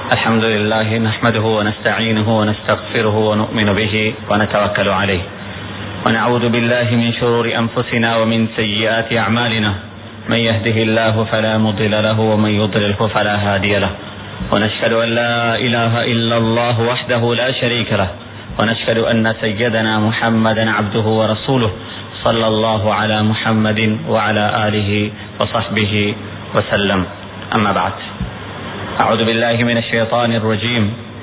الحمد لله نحمده ونستعينه ونستغفره ونؤمن به ونتوكل عليه ونعوذ بالله من شرور أنفسنا ومن سيئات أعمالنا من يهده الله فلا مضل له ومن يضلله فلا هادي له ونشهد أن لا إله إلا الله وحده لا شريك له ونشهد أن سيدنا محمدا عبده ورسوله صلى الله على محمد وعلى آله وصحبه وسلم أما بعد أعوذ بالله من الشيطان الرجيم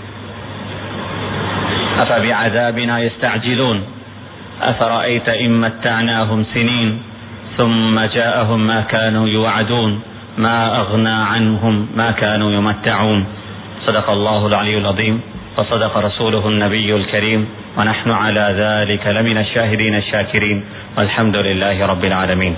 أفبعذابنا يستعجلون أفرأيت إن متعناهم سنين ثم جاءهم ما كانوا يوعدون ما أغنى عنهم ما كانوا يمتعون صدق الله العلي العظيم وصدق رسوله النبي الكريم ونحن على ذلك لمن الشاهدين الشاكرين والحمد لله رب العالمين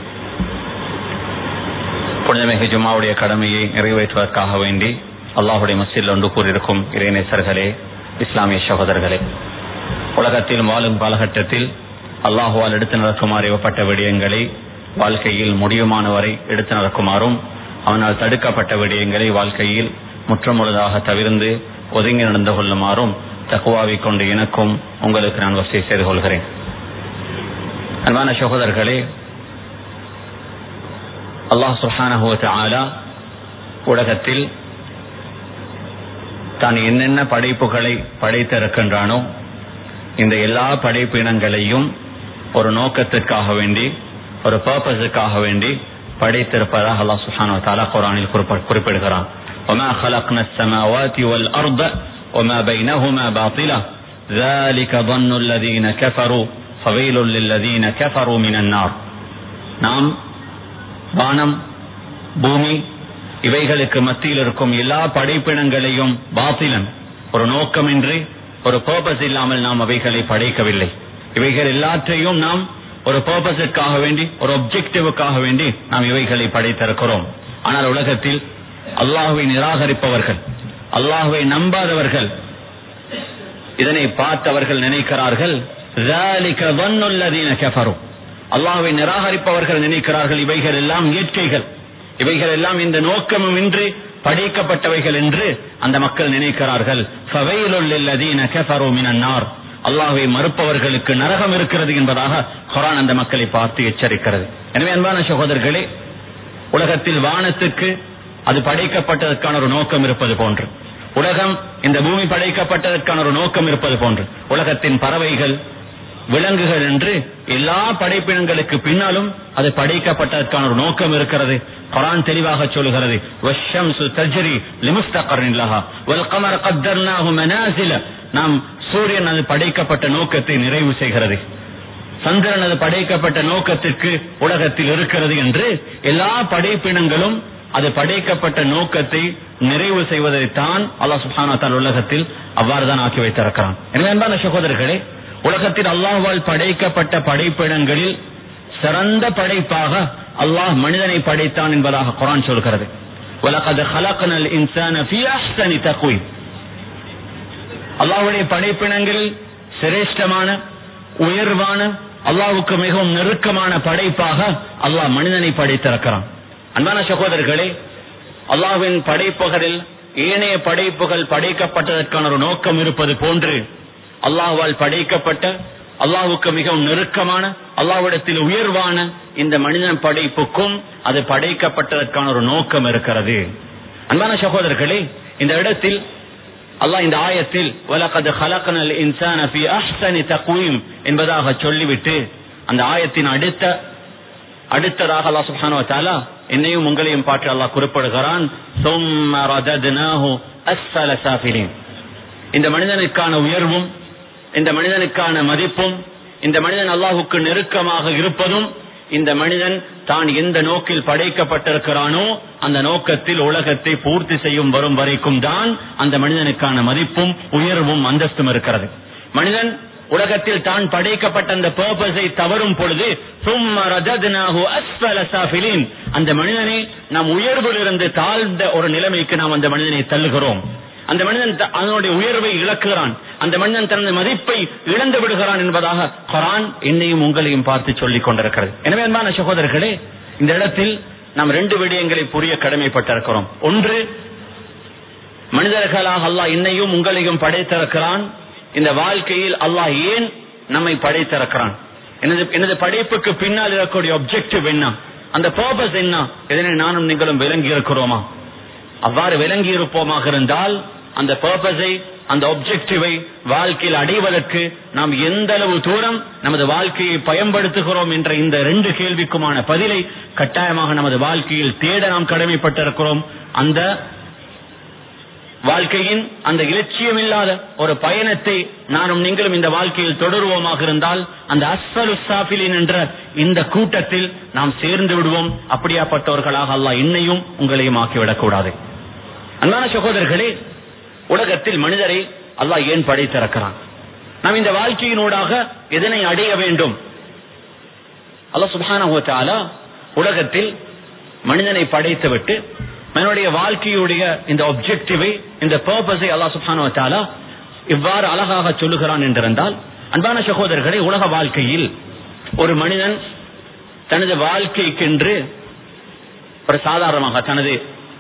புனிதமிகு ஜும்மாவுடைய கடமையை நிறைவேற்றுவதற்காக வேண்டி அல்லாஹுடைய மசில் ஒன்று கூறியிருக்கும் இறைநேசர்களே இஸ்லாமிய சகோதரர்களே உலகத்தில் வாழும் காலகட்டத்தில் அல்லாஹுவால் எடுத்து நடக்குமாறு ஏவப்பட்ட விடயங்களை வாழ்க்கையில் முடியுமான வரை எடுத்து நடக்குமாறும் அவனால் தடுக்கப்பட்ட விடயங்களை வாழ்க்கையில் முற்றமுழுதாக தவிர்ந்து ஒதுங்கி நடந்து கொள்ளுமாறும் தக்குவாவை கொண்டு எனக்கும் உங்களுக்கு நான் வசதி செய்து கொள்கிறேன் அன்பான சகோதரர்களே அல்லாஹ் சுஹானஹுவ ஆலா உலகத்தில் தான் என்னென்ன படைப்புகளை படைத்திருக்கின்றானோ இந்த எல்லா படைப்பு இனங்களையும் ஒரு நோக்கத்திற்காக வேண்டி ஒரு பர்பஸுக்காக வேண்டி படைத்திருப்பதாக அல்லாஹ் சுஹானு தாலா குரானில் குறிப்பிடுகிறான் وما خلقنا السماوات والأرض وما بينهما باطلا ذلك ظن الذين كفروا فويل للذين كفروا من النار நாம் வானம் பூமி இவைகளுக்கு மத்தியில் இருக்கும் எல்லா படைப்பினங்களையும் பாத்திலன் ஒரு நோக்கமின்றி ஒரு பர்பஸ் இல்லாமல் நாம் அவைகளை படைக்கவில்லை இவைகள் எல்லாற்றையும் நாம் ஒரு பர்பஸுக்காக வேண்டி ஒரு ஒப்ஜெக்டிவுக்காக வேண்டி நாம் இவைகளை படைத்திருக்கிறோம் ஆனால் உலகத்தில் அல்லாஹுவை நிராகரிப்பவர்கள் அல்லாஹுவை நம்பாதவர்கள் இதனை பார்த்தவர்கள் நினைக்கிறார்கள் அல்லாஹுவை நிராகரிப்பவர்கள் நினைக்கிறார்கள் இவைகள் எல்லாம் இயற்கைகள் இவைகள் எல்லாம் இந்த நோக்கமும் இன்றி படைக்கப்பட்டவைகள் என்று அந்த மக்கள் நினைக்கிறார்கள் அல்லாஹுவை மறுப்பவர்களுக்கு நரகம் இருக்கிறது என்பதாக குரான் அந்த மக்களை பார்த்து எச்சரிக்கிறது எனவே அன்பான சகோதரர்களே உலகத்தில் வானத்துக்கு அது படைக்கப்பட்டதற்கான ஒரு நோக்கம் இருப்பது போன்று உலகம் இந்த பூமி படைக்கப்பட்டதற்கான ஒரு நோக்கம் இருப்பது போன்று உலகத்தின் பறவைகள் விலங்குகள் என்று எல்லா படைப்பினங்களுக்கு பின்னாலும் அது படைக்கப்பட்டதற்கான ஒரு நோக்கம் இருக்கிறது குரான் தெளிவாக சொல்கிறது நாம் சூரியன் அது படைக்கப்பட்ட நோக்கத்தை நிறைவு செய்கிறது சந்திரன் அது படைக்கப்பட்ட நோக்கத்திற்கு உலகத்தில் இருக்கிறது என்று எல்லா படைப்பினங்களும் அது படைக்கப்பட்ட நோக்கத்தை நிறைவு செய்வதைத்தான் அல்லாஹ் சுஹானா உலகத்தில் அவ்வாறுதான் ஆக்கி வைத்திருக்கிறான் எனவே அன்பான சகோதரர்களே உலகத்தில் அல்லாஹ்வால் படைக்கப்பட்ட படைப்பிடங்களில் சிறந்த படைப்பாக அல்லாஹ் மனிதனை படைத்தான் என்பதாக குரான் சொல்கிறது உலகது ஹலக்கனல் இன்சான தக்குய் அல்லாஹுடைய படைப்பினங்களில் சிரேஷ்டமான உயர்வான அல்லாஹுக்கு மிகவும் நெருக்கமான படைப்பாக அல்லாஹ் மனிதனை படைத்திருக்கிறான் அன்பான சகோதரர்களே அல்லாஹ்வின் படைப்புகளில் ஏனைய படைப்புகள் படைக்கப்பட்டதற்கான ஒரு நோக்கம் இருப்பது போன்று அல்லாஹுவால் படைக்கப்பட்ட அல்லாஹுக்கு மிகவும் நெருக்கமான அல்லாஹ்விடத்தில் உயர்வான இந்த மனிதன் படைப்புக்கும் அது படைக்கப்பட்டதற்கான ஒரு நோக்கம் இருக்கிறது அன்பான சகோதரர்களே இந்த இடத்தில் அல்லாஹ் இந்த ஆயத்தில் வலகது ஹலக்கனல் இன்சான ஃபி அஹ்சனி தக்வீம் என்பதாக சொல்லிவிட்டு அந்த ஆயத்தின் அடுத்த அடுத்ததாக அல்லாஹ் சுப்ஹானஹு வ தஆலா என்னையும் உங்களையும் பாற்று அல்லாஹ் குறிப்பிடுகிறான் சும்ம ரதத்னாஹு அஸ்ஃபல சாஃபிலின் இந்த மனிதனுக்கான உயர்வும் இந்த மனிதனுக்கான மதிப்பும் இந்த மனிதன் அல்லாஹுக்கு நெருக்கமாக இருப்பதும் இந்த மனிதன் தான் எந்த நோக்கில் படைக்கப்பட்டிருக்கிறானோ அந்த நோக்கத்தில் உலகத்தை பூர்த்தி செய்யும் வரும் வரைக்கும் தான் அந்த மனிதனுக்கான மதிப்பும் உயர்வும் அந்தஸ்தும் இருக்கிறது மனிதன் உலகத்தில் தான் படைக்கப்பட்ட அந்த பர்பஸை தவறும் பொழுது அந்த மனிதனை நாம் உயர்விலிருந்து தாழ்ந்த ஒரு நிலைமைக்கு நாம் அந்த மனிதனை தள்ளுகிறோம் அந்த மனிதன் அதனுடைய உயர்வை இழக்கிறான் அந்த மனிதன் தனது மதிப்பை இழந்து விடுகிறான் என்பதாக குரான் என்னையும் உங்களையும் பார்த்து சொல்லிக் கொண்டிருக்கிறது எனவே அன்பான சகோதரர்களே இந்த இடத்தில் நாம் ரெண்டு விடயங்களை புரிய கடமைப்பட்டிருக்கிறோம் ஒன்று மனிதர்களாக அல்லாஹ் என்னையும் உங்களையும் படைத்திருக்கிறான் இந்த வாழ்க்கையில் அல்லாஹ் ஏன் நம்மை படைத்திருக்கிறான் எனது எனது படைப்புக்கு பின்னால் இருக்கக்கூடிய ஒப்ஜெக்டிவ் என்ன அந்த பர்பஸ் என்ன இதனை நானும் நீங்களும் விளங்கி இருக்கிறோமா அவ்வாறு விளங்கி இருப்போமாக இருந்தால் அந்த பர்பஸை அந்த ஒப்ஜெக்டிவை வாழ்க்கையில் அடைவதற்கு நாம் எந்த அளவு தூரம் நமது வாழ்க்கையை பயன்படுத்துகிறோம் என்ற இந்த ரெண்டு கேள்விக்குமான பதிலை கட்டாயமாக நமது வாழ்க்கையில் தேட நாம் கடமைப்பட்டிருக்கிறோம் அந்த வாழ்க்கையின் அந்த இலட்சியம் இல்லாத ஒரு பயணத்தை நானும் நீங்களும் இந்த வாழ்க்கையில் தொடருவோமாக இருந்தால் அந்த அஸ்வல் உஸ்தாபிலின் என்ற இந்த கூட்டத்தில் நாம் சேர்ந்து விடுவோம் அப்படியாப்பட்டவர்களாக அல்லாஹ் என்னையும் உங்களையும் ஆக்கிவிடக் கூடாது அன்பான சகோதரர்களே உலகத்தில் மனிதரை அல்லாஹ் ஏன் படைத்திருக்கிறான் நாம் இந்த வாழ்க்கையினூடாக எதனை அடைய வேண்டும் அல்லாஹ் சுப்ஹானஹு வ தஆலா உலகத்தில் மனிதனை படைத்துவிட்டு மனிதனுடைய வாழ்க்கையுடைய இந்த ஒப்ஜெக்டிவை இந்த பர்பஸை அல்லாஹ் சுப்ஹானஹு வ தஆலா இவ்வாறு அழகாக சொல்லுகிறான் என்றிருந்தால் அன்பான சகோதரர்களை உலக வாழ்க்கையில் ஒரு மனிதன் தனது வாழ்க்கைக்கென்று ஒரு சாதாரணமாக தனது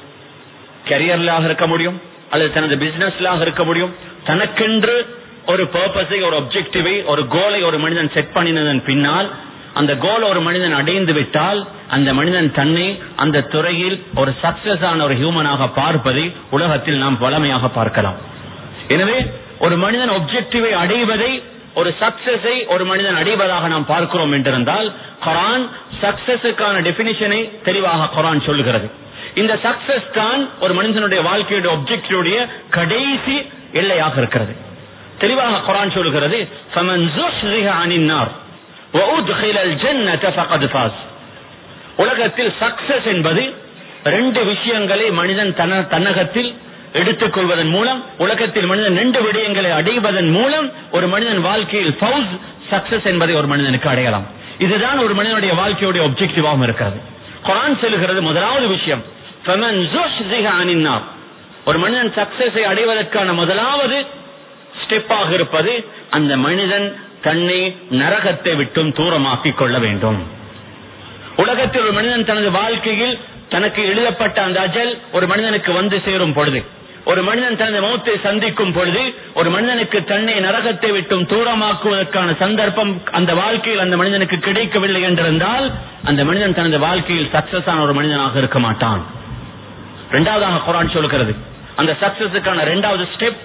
கரியர்லாக இருக்க முடியும் அல்லது தனது பிசினஸ்லாக இருக்க முடியும் தனக்கென்று ஒரு பர்பஸை ஒரு ஒப்ஜெக்டிவை ஒரு கோலை ஒரு மனிதன் செட் பண்ணினதன் பின்னால் அந்த கோல் ஒரு மனிதன் அடைந்து விட்டால் அந்த மனிதன் தன்னை அந்த துறையில் ஒரு சக்சஸ் ஆன ஒரு ஹியூமனாக பார்ப்பதை உலகத்தில் நாம் வளமையாக பார்க்கலாம் எனவே ஒரு மனிதன் ஒப்ஜெக்டிவை அடைவதை ஒரு சக்சஸை ஒரு மனிதன் அடைவதாக நாம் பார்க்கிறோம் என்றிருந்தால் குரான் சக்சஸுக்கான டெபினிஷனை தெளிவாக குரான் சொல்லுகிறது இந்த சக்சஸ் தான் ஒரு மனிதனுடைய வாழ்க்கையுடைய ஒப்ஜெக்டிவுடைய கடைசி எல்லையாக இருக்கிறது தெளிவாக குரான் சொல்லுகிறது فَمَنْ زُحْزِحَ عَنِ النَّارِ وَأُدْخِلَ الْجَنَّةَ فَقَدْ فَازَ உலகத்தில் சக்சஸ் என்பது ரெண்டு விஷயங்களை மனிதன் தன தன்னகத்தில் எடுத்துக் கொள்வதன் மூலம் உலகத்தில் மனிதன் ரெண்டு விடயங்களை அடைவதன் மூலம் ஒரு மனிதன் வாழ்க்கையில் ஃபவுஸ் சக்சஸ் என்பதை ஒரு மனிதனுக்கு அடையலாம் இதுதான் ஒரு மனிதனுடைய வாழ்க்கையுடைய ஒப்ஜெக்டிவாகவும் இருக்கிறது குரான் சொல்லுகிறது முதலாவது விஷயம் فَمَنْ زُحْزِحَ عَنِ النَّارِ ஒரு மனிதன் சக்சஸை அடைவதற்கான முதலாவது ஸ்டெப்பாக இருப்பது அந்த மனிதன் தன்னை நரகத்தை விட்டும் தூரமாக்கிக் கொள்ள வேண்டும் உலகத்தில் ஒரு மனிதன் தனது வாழ்க்கையில் தனக்கு எழுதப்பட்ட அந்த அஜல் ஒரு மனிதனுக்கு வந்து சேரும் பொழுது ஒரு மனிதன் தனது மௌத்தை சந்திக்கும் பொழுது ஒரு மனிதனுக்கு தன்னை நரகத்தை விட்டும் தூரமாக்குவதற்கான சந்தர்ப்பம் அந்த வாழ்க்கையில் அந்த மனிதனுக்கு கிடைக்கவில்லை என்றிருந்தால் அந்த மனிதன் தனது வாழ்க்கையில் சக்சஸ் ஆன ஒரு மனிதனாக இருக்க மாட்டான் இரண்டாவதாக குரான் சொல்கிறது அந்த சக்சஸுக்கான இரண்டாவது ஸ்டெப்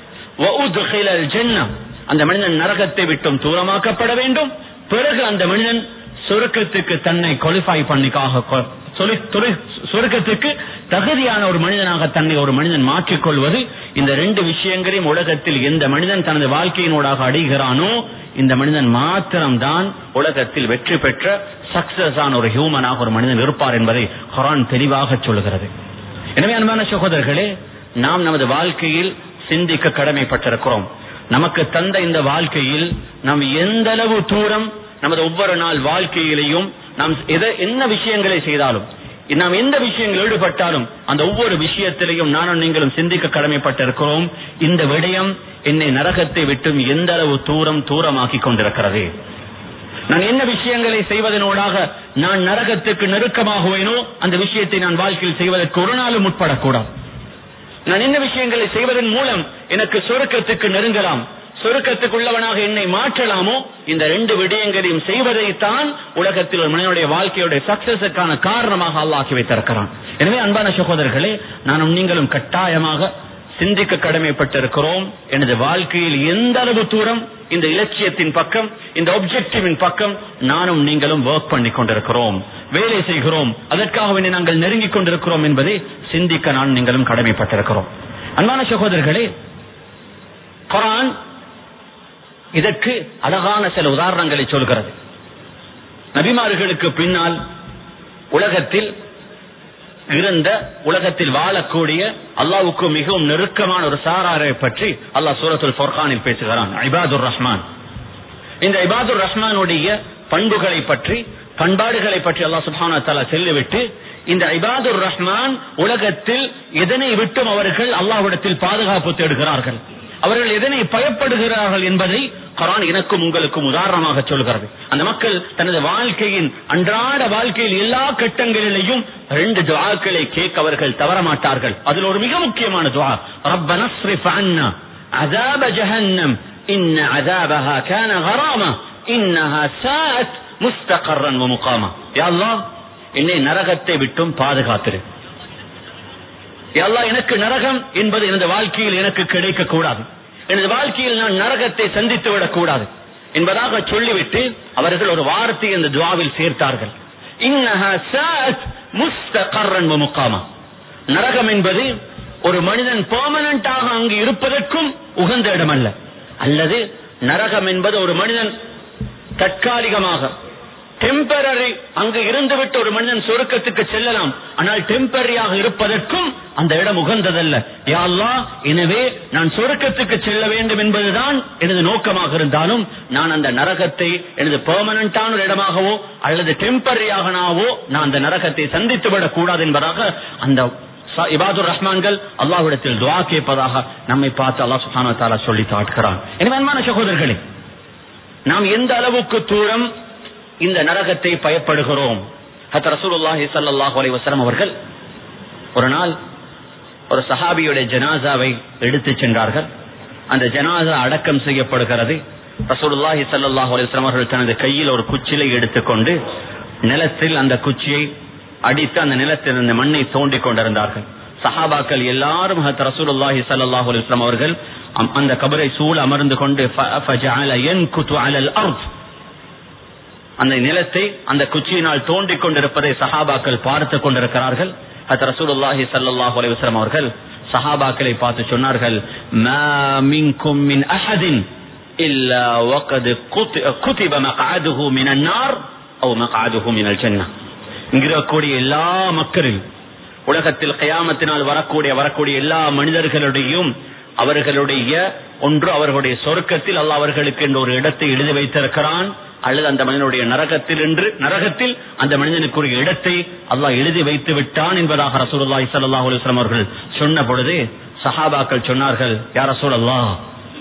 அந்த மனிதன் நரகத்தை விட்டும் தூரமாக்கப்பட வேண்டும் பிறகு அந்த மனிதன் சொருக்கத்துக்கு தன்னை குவாலிஃபை பண்ணிக்காக சொருக்கத்துக்கு தகுதியான ஒரு மனிதனாக தன்னை ஒரு மனிதன் மாற்றிக்கொள்வது இந்த ரெண்டு விஷயங்களையும் உலகத்தில் எந்த மனிதன் தனது வாழ்க்கையினூடாக அடைகிறானோ இந்த மனிதன் மாத்திரம்தான் உலகத்தில் வெற்றி பெற்ற சக்சஸ் ஆன ஒரு ஹியூமனாக ஒரு மனிதன் இருப்பார் என்பதை குரான் தெளிவாக சொல்லுகிறது எனவே அன்பான சகோதரர்களே நாம் நமது வாழ்க்கையில் சிந்திக்க கடமைப்பட்டிருக்கிறோம் நமக்கு தந்த இந்த வாழ்க்கையில் நாம் எந்த அளவு தூரம் நமது ஒவ்வொரு நாள் வாழ்க்கையிலையும் நாம் எதை என்ன விஷயங்களை செய்தாலும் நாம் எந்த விஷயங்கள் ஈடுபட்டாலும் அந்த ஒவ்வொரு விஷயத்திலையும் நானும் நீங்களும் சிந்திக்க கடமைப்பட்டிருக்கிறோம் இந்த விடயம் என்னை நரகத்தை விட்டும் எந்த அளவு தூரம் தூரமாக்கி கொண்டிருக்கிறது நான் என்ன விஷயங்களை செய்வதனூடாக நான் நரகத்துக்கு நெருக்கமாகுவேனோ அந்த விஷயத்தை நான் வாழ்க்கையில் செய்வதற்கு ஒரு நாளும் உட்படக்கூடாது நான் என்ன விஷயங்களை செய்வதன் மூலம் எனக்கு சொருக்கத்துக்கு நெருங்கலாம் சொருக்கத்துக்குள்ளவனாக என்னை மாற்றலாமோ இந்த ரெண்டு விடயங்களையும் செய்வதைத்தான் உலகத்தில் ஒரு மனிதனுடைய வாழ்க்கையுடைய சக்சஸுக்கான காரணமாக அல்லாக்கி வைத்திருக்கிறான் எனவே அன்பான சகோதரர்களே நானும் நீங்களும் கட்டாயமாக சிந்திக்க கடமைப்பட்டிருக்கிறோம் எனது வாழ்க்கையில் எந்த அளவு தூரம் இந்த இலட்சியத்தின் பக்கம் இந்த ஒப்ஜெக்டிவின் பக்கம் நானும் நீங்களும் ஒர்க் பண்ணி கொண்டிருக்கிறோம் வேலை செய்கிறோம் அதற்காக வேண்டி நாங்கள் நெருங்கிக் கொண்டிருக்கிறோம் என்பதை சிந்திக்க நான் நீங்களும் கடமைப்பட்டிருக்கிறோம் அன்பான சகோதரர்களே குரான் இதற்கு அழகான சில உதாரணங்களை சொல்கிறது நபிமார்களுக்கு பின்னால் உலகத்தில் இருந்த உலகத்தில் வாழக்கூடிய அல்லாவுக்கு மிகவும் நெருக்கமான ஒரு சாராரை பற்றி அல்லாஹ் சூரத்துல் ஃபொர்கானில் பேசுகிறான் இபாதுர் ரஹ்மான் இந்த இபாதுர் ரஹ்மானுடைய பண்புகளை பற்றி பண்பாடுகளை பற்றி அல்லாஹ் சுபானா தலா செல்லிவிட்டு இந்த இபாதுர் ரஹ்மான் உலகத்தில் எதனை விட்டும் அவர்கள் அல்லாஹ்விடத்தில் பாதுகாப்பு தேடுகிறார்கள் அவர்கள் எதனை பயப்படுகிறார்கள் என்பதை குரான் எனக்கும் உங்களுக்கும் உதாரணமாக சொல்கிறது அந்த மக்கள் தனது வாழ்க்கையின் அன்றாட வாழ்க்கையில் எல்லா கட்டங்களிலேயும் ரெண்டு துவாக்களை கேட்க அவர்கள் தவற மாட்டார்கள் அதில் ஒரு மிக முக்கியமான துவா ரப்பன ஸ்ரிஃப் அன்னா அஸாப ஜஹன்னம் இன்ன அஸாபஹா கான கராமா இன்னஹா சாஅத் முஸ்தகர்ரன் வ முகாமா யா அல்லாஹ் என்னை நரகத்தை விட்டும் பாதுகாத்திரு யா அல்லாஹ் எனக்கு நரகம் என்பது எனது வாழ்க்கையில் எனக்கு கிடைக்க கூடாது எனது வாழ்க்கையில் நான் நரகத்தை சந்தித்து விடக் கூடாது என்பதாக சொல்லிவிட்டு அவர்கள் ஒரு வார்த்தை இந்த துவாவில் சேர்த்தார்கள் இன்னஹா சாஅத் முஸ்தகர்ரன் வ முகாமா நரகம் என்பது ஒரு மனிதன் பெர்மனண்டாக அங்கு இருப்பதற்கும் உகந்த இடம் அல்ல அல்லது நரகம் என்பது ஒரு மனிதன் தற்காலிகமாக டெம்பரரி அங்கு இருந்துவிட்டு ஒரு மனிதன் சொருக்கத்துக்கு செல்லலாம் ஆனால் டெம்பரரியாக இருப்பதற்கும் அந்த இடம் உகந்ததல்ல யா அல்லாஹ் எனவே நான் சொருக்கத்துக்கு செல்ல வேண்டும் என்பதுதான் எனது நோக்கமாக இருந்தாலும் நான் அந்த நரகத்தை எனது பெர்மனண்டான ஒரு இடமாகவோ அல்லது டெம்பரரியாகவோ நான் அந்த நரகத்தை சந்தித்து விடக் கூடாது என்பதாக அந்த ச- இபாதுர் ரஹ்மான்கள் அல்லாஹ்விடத்தில் துவா கேட்பதாக நம்மை பார்த்து அல்லாஹ் சுப்ஹானஹு வ தஆலா சொல்லி காட்டுகிறான் எனவே அன்பான சகோதரர்களே நாம் எந்த அளவுக்கு தூரம் இந்த நரகத்தை பயப்படுகிறோம் ஹத் ரசூலுல்லாஹி ஸல்லல்லாஹு அலைஹி வஸல்லம் அவர்கள் ஒரு நாள் ஒரு சஹாபியுடைய ஜனாசாவை எடுத்துச் சென்றார்கள் அந்த ஜனாசா அடக்கம் செய்யப்படுகிறது ரசூலுல்லாஹி ஸல்லல்லாஹு அலைஹி வஸல்லம் அவர்கள் தனது கையில் ஒரு குச்சிலை எடுத்துக்கொண்டு நிலத்தில் அந்த குச்சியை அடித்து அந்த நிலத்தில் அந்த மண்ணை தோண்டிக் கொண்டிருந்தார்கள் சஹாபாக்கள் எல்லாரும் ஹத் ரசூலுல்லாஹி ஸல்லல்லாஹு அலைஹி வஸல்லம் அவர்கள் அம்- அந்த கபரை சூழ அமர்ந்து கொண்டு ஃப- ஃபஜஅல யன்குது அலல் அர்த் அந்த நிலத்தை அந்த குச்சியினால் தோண்டிக் கொண்டிருப்பதை சஹாபாக்கள் பார்த்து கொண்டிருக்கிறார்கள் ஹத் ரசூலுல்லாஹி ஸல்லல்லாஹு அலைஹி வஸல்லம் அவர்கள் சஹாபாக்களை பார்த்து சொன்னார்கள் மா மின்கும் மின் அஹதின் இல்லா வகத் குதி- குதிப மக்அதுஹு மினன் நார் அவ் மக்அதுஹு மினல் ஜன்னah இங்க இருக்கக்கூடிய எல்லா மக்களில் உலகத்தில் கயாமத்தினால் வரக்கூடிய வரக்கூடிய எல்லா மனிதர்களுடையும் அவர்களுடைய ஒன்று அவர்களுடைய சொர்க்கத்தில் அல்லாஹ் அவர்களுக்கு என்று ஒரு இடத்தை எழுதி வைத்திருக்கிறான் அல்லது அந்த மனிதனுடைய நரகத்தில் என்று நரகத்தில் அந்த மனிதனுக்குரிய இடத்தை அல்லாஹ் எழுதி வைத்து விட்டான் என்பதாக ரசூலுல்லாஹி ஸல்லல்லாஹு அலைஹி வஸல்லம் அவர்கள் சொன்ன பொழுது சஹாபாக்கள் சொன்னார்கள் யா ரசூலல்லாஹ்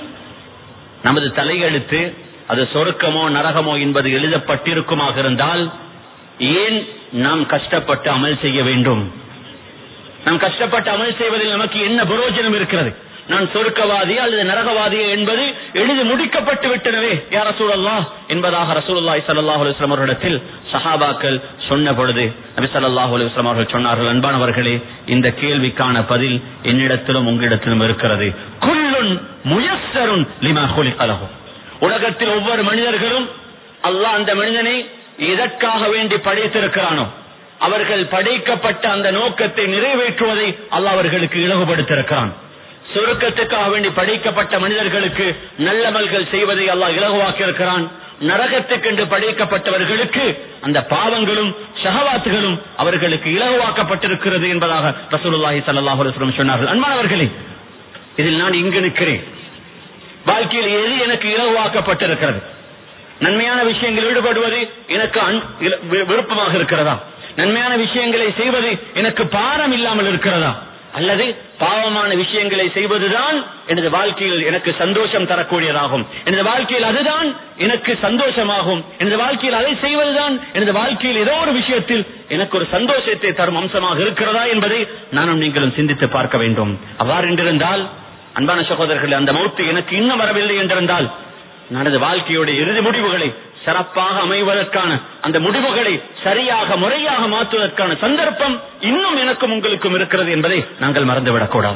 நமது தலையெழுத்து அது சொருக்கமோ நரகமோ என்பது எழுதப்பட்டிருக்குமாக இருந்தால் ஏன் நாம் கஷ்டப்பட்டு அமல் செய்ய வேண்டும் நாம் கஷ்டப்பட்டு அமல் செய்வதில் நமக்கு என்ன பிரயோஜனம் இருக்கிறது நான் சொர்க்கவாதி அல்லது நரகவாதி என்பது எழுதி முடிக்கப்பட்டு விட்டனவே யார் ரசூலல்லா என்பதாக ரசூலுல்லாஹி ஸல்லல்லாஹு அலைஹி வஸல்லம் அவர்களிடத்தில் சஹாபாக்கள் சொன்ன பொழுது நபி ஸல்லல்லாஹு அலைஹி வஸல்லம் அவர்கள் சொன்னார்கள் அன்பானவர்களே இந்த கேள்விக்கான பதில் என்னிடத்திலும் உங்களிடத்திலும் இருக்கிறது குல்லுன் முயஸ்ஸருன் லிமா குலிக லஹு உலகத்தில் ஒவ்வொரு மனிதர்களும் அல்லாஹ் அந்த மனிதனை எதற்காக வேண்டி படைத்திருக்கிறானோ அவர்கள் படைக்கப்பட்ட அந்த நோக்கத்தை நிறைவேற்றுவதை அல்லாஹ் அவர்களுக்கு இலகுபடுத்திருக்கிறான் சுருக்கத்துக்காக வேண்டி படைக்கப்பட்ட மனிதர்களுக்கு நல்லமல்கள் செய்வதை அல்லாஹ் இலகுவாக்கி இருக்கிறான் நரகத்துக்கென்று படைக்கப்பட்டவர்களுக்கு அந்த பாவங்களும் ஷஹவாத்துகளும் அவர்களுக்கு இலகுவாக்கப்பட்டிருக்கிறது என்பதாக ரசூலுல்லாஹி ஸல்லல்லாஹு அலைஹி வஸல்லம் சொன்னார்கள் அன்பானவர்களே இதில் நான் இங்கு நிற்கிறேன் வாழ்க்கையில் எது எனக்கு இலகுவாக்கப்பட்டிருக்கிறது நன்மையான விஷயங்கள் ஈடுபடுவது எனக்கு அன்- இல- வி- விருப்பமாக இருக்கிறதா நன்மையான விஷயங்களை செய்வது எனக்கு பாரம் இல்லாமல் இருக்கிறதா அல்லது பாவமான விஷயங்களை செய்வதுதான் எனது வாழ்க்கையில் எனக்கு சந்தோஷம் தரக்கூடியதாகும் எனது வாழ்க்கையில் அதுதான் எனக்கு சந்தோஷமாகும் எனது வாழ்க்கையில் அதை செய்வதுதான் எனது வாழ்க்கையில் ஏதோ ஒரு விஷயத்தில் எனக்கு ஒரு சந்தோஷத்தை தரும் அம்சமாக இருக்கிறதா என்பதை நானும் நீங்களும் சிந்தித்து பார்க்க வேண்டும் அவ்வாறு என்றிருந்தால் அன்பான சகோதரர்களே அந்த மௌத்து எனக்கு இன்னும் வரவில்லை என்றிருந்தால் எனது வாழ்க்கையுடைய இறுதி முடிவுகளை சிறப்பாக அமைவதற்கான அந்த முடிவுகளை சரியாக முறையாக மாற்றுவதற்கான சந்தர்ப்பம் இன்னும் எனக்கும் உங்களுக்கும் இருக்கிறது என்பதை நாங்கள் மறந்துவிடக் கூடாது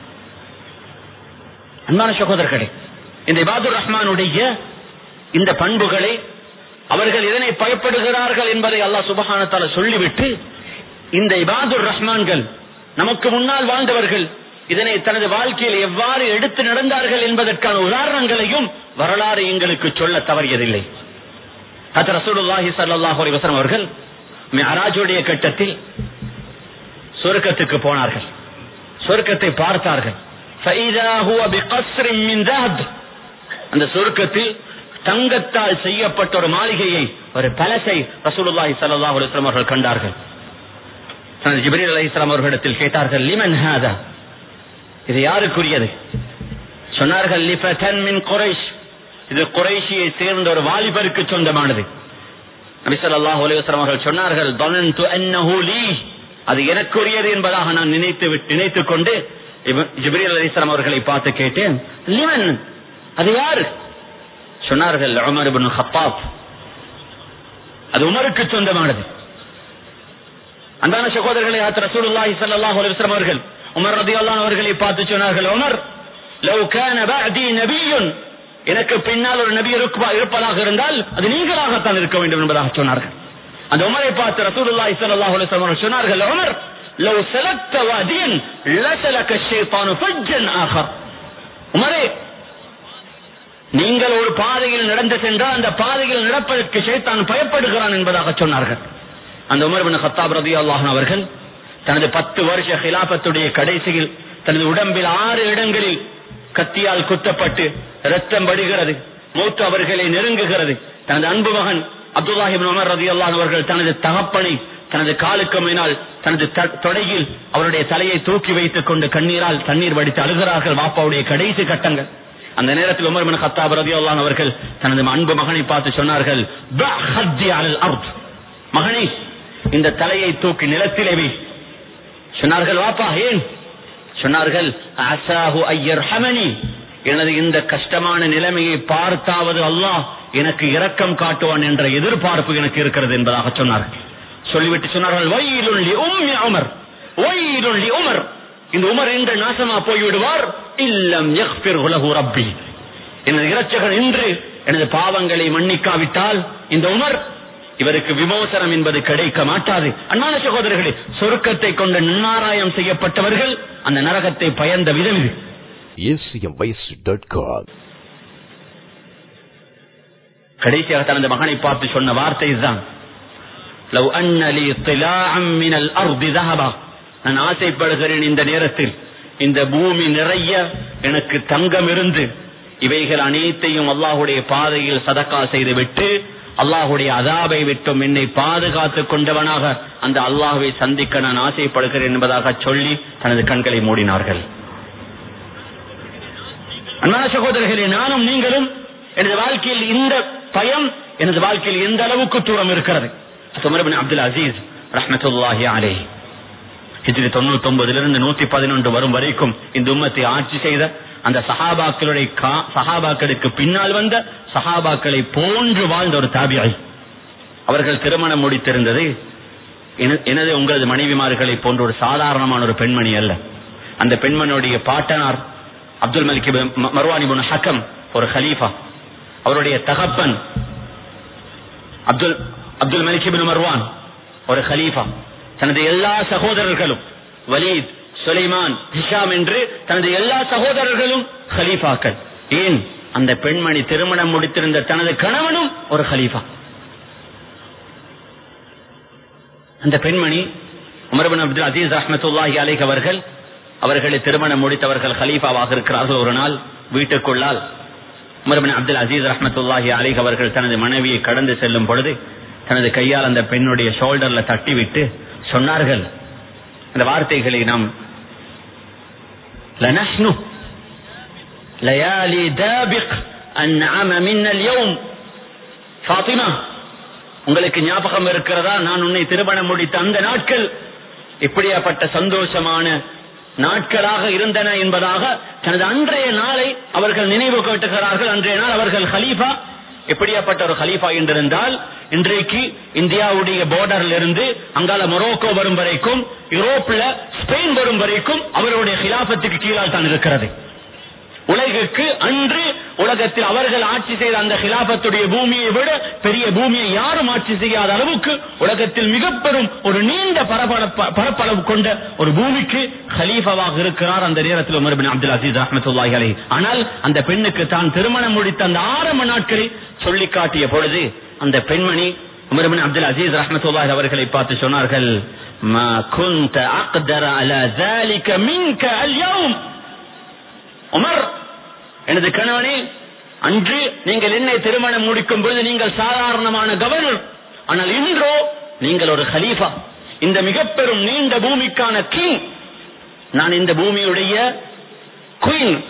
அன்பான சகோதரர்களே இந்த இபாதுர் ரஹ்மானுடைய இந்த பண்புகளை அவர்கள் இதனை பயப்படுகிறார்கள் என்பதை அல்லாஹ் சுபஹானத்தால சொல்லிவிட்டு இந்த இபாதுர் ரஹ்மான்கள் நமக்கு முன்னால் வாழ்ந்தவர்கள் இதனை தனது வாழ்க்கையில் எவ்வாறு எடுத்து நடந்தார்கள் என்பதற்கான உதாரணங்களையும் வரலாறு எங்களுக்கு சொல்ல தவறியதில்லை அது ரசூலுல்லாஹி ஸல்லல்லாஹு அலைஹி வஸல்லம் அவர்கள் மிஅராஜுடைய கட்டத்தில் சொர்க்கத்துக்கு போனார்கள் சொர்க்கத்தை பார்த்தார்கள் فَإِذَا هُوَ بِقَصْرٍ مِّن ذَهَبٍ அந்த சொர்க்கத்தில் தங்கத்தால் செய்யப்பட்ட ஒரு மாளிகையை ஒரு பலசை ரசூலுல்லாஹி ஸல்லல்லாஹு அலைஹி வஸல்லம் அவர்கள் கண்டார்கள் தனது ஜிப்ரீல் அலைஹிஸ்ஸலாம் அவர்களிடத்தில் கேட்டார்கள் லிமன் ஹாதா இது யாருக்குரியது சொன்னார்கள் லிஃபதன் மின் குறைஷ் இது குறைஷியை சேர்ந்த ஒரு வாலிபருக்கு சொந்தமானது நபி ஸல்லல்லாஹு அலைஹி வஸல்லம் அவர்கள் சொன்னார்கள் ظننت انه لي அது எனக்குரியது என்பதாக நான் நினைத்து விட்டு- நினைத்துக் கொண்டு இவ- ஜிப்ரீல் அலைஹிஸ்ஸலாம் அவர்களை பார்த்து கேட்டேன் லிமன் அது யாரு சொன்னார்கள் உமர் இப்னு கத்தாப் அது உமருக்கு சொந்தமானது அன்பான சகோதரர்களை ஆத்த ரசூலுல்லாஹி ஸல்லல்லாஹு அலைஹி வஸல்லம் அவர்கள் உமர் ரலியல்லாஹு அவர்களை பார்த்து சொன்னார்கள் உமர் லவ் கான பஅதி நபியுன் எனக்கு பின்னால் ஒரு நபி இருப்பா- இருப்பதாக இருந்தால் அது நீங்களாகத்தான் இருக்க வேண்டும் என்பதாக சொன்னார்கள் அந்த உமரை பார்த்து ரசூலுல்லாஹி ஸல்லல்லாஹு அலைஹி வஸல்லம் அவர்கள் சொன்னார்கள் உமர் லவ் சலக்த வாதியன் லசலக ஷைத்தானு ஃபஜ்ஜன் ஆகர் உமரே நீங்கள் ஒரு பாதையில் நடந்து சென்றால் அந்த பாதையில் நடப்பதற்கு ஷைத்தான் பயப்படுகிறான் என்பதாக சொன்னார்கள் அந்த உமர் பின் கத்தாப் ரலியல்லாஹு அன்ஹு அவர்கள் தனது பத்து வருஷ ஹிலாபத்துடைய கடைசியில் தனது உடம்பில் ஆறு இடங்களில் கத்தியால் குத்தப்பட்டு ரத்தம் வடிகிறது மூத்து அவர்களை நெருங்குகிறது தனது அன்பு மகன் அப்துல்லாஹி இப்னு உமர் ரலியல்லாஹு அன்ஹு அவர்கள் தனது தகப்பனை தனது காலுக்கு மேனால் தனது த- தொடையில் அவருடைய தலையை தூக்கி வைத்துக் கொண்டு கண்ணீரால் தண்ணீர் வடித்து அழுகிறார்கள் வாப்பாவுடைய கடைசி கட்டங்கள் அந்த நேரத்தில் உமர் பின் கத்தாப் ரலியல்லாஹு அன்ஹு அவர்கள் தனது அன்பு மகனை பார்த்து சொன்னார்கள் "பா ஹத்தி அலல் அர்த்." மகனே இந்த தலையை தூக்கி நிலத்திலே வை சொன்னார்கள் வாப்பா ஏன் சொன்னார்கள் அசாஹு ஐயர்ஹமனி எனது இந்த கஷ்டமான நிலைமையை பார்த்தாவது அல்லாஹ் எனக்கு இரக்கம் காட்டுவான் என்ற எதிர்பார்ப்பு எனக்கு இருக்கிறது என்பதாக சொன்னார்கள் சொல்லிவிட்டு சொன்னார்கள் வயிலுன் லி உம்மி உமர் வயிலுன் லி உமர் இந்த உமர் என்ற நாசமா போய்விடுவார் இல்லம் யக்ஃபிர் லஹு ரப்பி எனது இரட்சகன் இன்று எனது பாவங்களை மன்னிக்காவிட்டால் இந்த உமர் இவருக்கு விமோசனம் என்பது கிடைக்க மாட்டாது அன்பான சகோதரர்களே சொர்க்கத்தை கொண்ட நன்னாராயம் செய்யப்பட்டவர்கள் அந்த நரகத்தை பயந்த விதம் இது acmvoice.com. கடைசியாக தனது மகனை பார்த்து சொன்ன வார்த்தை இதுதான் லவ் அன்ன லீ திலாஅம் மினல் அர்தி ذهبا நான் ஆசைப்படுகிறேன் இந்த நேரத்தில் இந்த பூமி நிறைய எனக்கு தங்கம் இருந்து இவைகள் அனைத்தையும் அல்லாஹுடைய பாதையில் சதக்கா செய்துவிட்டு அல்லாஹுடைய அதாபை விட்டும் என்னை பாதுகாத்துக் கொண்டவனாக அந்த அல்லாஹ்வை சந்திக்க நான் ஆசைப்படுகிறேன் என்பதாக சொல்லி தனது கண்களை மூடினார்கள் அன்பான சகோதரர்களே நானும் நீங்களும் எனது வாழ்க்கையில் இந்த பயம் எனது வாழ்க்கையில் எந்த அளவுக்கு தூரம் இருக்கிறது உமர் பின் அப்துல் அசீஸ் ரஹ்மத்துல்லாஹி அலைஹி ஹிஜ்ரி தொண்ணூத்தி ஒன்பதிலிருந்து நூத்தி பதினொன்று வரும் வரைக்கும் இந்த உம்மத்தை ஆட்சி செய்த அந்த சஹாபாக்களுடைய கா- சஹாபாக்களுக்கு பின்னால் வந்த சஹாபாக்களை போன்று வாழ்ந்த ஒரு தாபியாய் அவர்கள் திருமணம் முடித்திருந்தது என- எனது உங்களது மனைவிமார்களை போன்ற ஒரு சாதாரணமான ஒரு பெண்மணி அல்ல அந்த பெண்மணியுடைய பாட்டனார் அப்துல் மலிக் இப்னு ம- மர்வான் இப்னு ஹக்கம் ஒரு ஹலீஃபா அவருடைய தகப்பன் அப்துல் அப்துல் மலிக் இப்னு மர்வான் ஒரு ஹலீஃபா தனது எல்லா சகோதரர்களும் வலீத் சுலைமான் ஹிஷாம் என்று தனது எல்லா சகோதரர்களும் ஹலீஃபாக்கள் ஏன் அந்த பெண்மணி திருமணம் முடித்திருந்த தனது கணவனும் ஒரு ஹலீஃபா அந்த பெண்மணி உமர் பின் அப்துல் அசீஸ் ரஹ்மத்துல்லாஹி அலைஹ் அவர்கள் அவர்களை திருமணம் முடித்தவர்கள் ஹலீஃபாவாக இருக்கிறார்கள் ஒரு நாள் வீட்டுக்குள்ளால் உமர் பின் அப்துல் அசீஸ் ரஹ்மத்துல்லாஹி அலைஹ் அவர்கள் தனது மனைவியை கடந்து செல்லும் பொழுது தனது கையால் அந்த பெண்ணுடைய ஷோல்டர்ல தட்டிவிட்டு சொன்னார்கள் அந்த வார்த்தைகளை நாம் லனஹ்னு லயாலி தாபிக் அன்அம மின்ன اليوم ஃபாத்திமா உங்களுக்கு ஞாபகம் இருக்கிறதா நான் உன்னை திருமணம் முடித்த அந்த நாட்கள் இப்படியாப்பட்ட சந்தோஷமான நாட்களாக இருந்தன என்பதாக தனது அன்றைய நாளை அவர்கள் நினைவு காட்டுகிறார்கள் அன்றைய நாள் அவர்கள் ஹலீஃபா எப்படியாப்பட்ட ஒரு ஹலீஃபா என்றிருந்தால் இன்றைக்கு இந்தியாவுடைய பார்டர்ல இருந்து அங்கால மொரோக்கோ வரும் வரைக்கும் யூரோப்ல ஸ்பெயின் வரும் வரைக்கும் அவருடைய ஹிலாபத்துக்கு கீழால் தான் இருக்கிறது உலகுக்கு அன்று உலகத்தில் அவர்கள் ஆட்சி செய்த அந்த ஹிலாபத்துடைய பூமியை விட பெரிய பூமியை யாரும் ஆட்சி செய்யாத அளவுக்கு உலகத்தில் மிக பெரும் ஒரு நீண்ட பரப்பளப்ப- பரப்பளவு கொண்ட ஒரு பூமிக்கு ஹலீஃபாவாக இருக்கிறார் அந்த நேரத்தில் உமர் பின் அப்துல் அசீஸ் ரஹமத்துல்லாஹி அலைஹி ஆனால் அந்த பெண்ணுக்கு தான் திருமணம் முடித்த அந்த ஆரம்ப நாட்களை சொல்லி காட்டிய பொழுது அந்த பெண்மணி உமர் பின் அப்துல் அசீஸ் ரஹமத்துல்லாஹி அவர்களை பார்த்து சொன்னார்கள் ما كنت أقدر على ذلك منك اليوم உமர் எனது கணவனே அன்று நீங்கள் என்னை திருமணம் முடிக்கும் பொழுது நீங்கள் சாதாரணமான கவர்னர் ஆனால் இன்றோ நீங்கள் ஒரு ஹலீஃபா இந்த மிக பெரும் நீண்ட பூமிக்கான கிங் நான் இந்த பூமியுடைய குயின்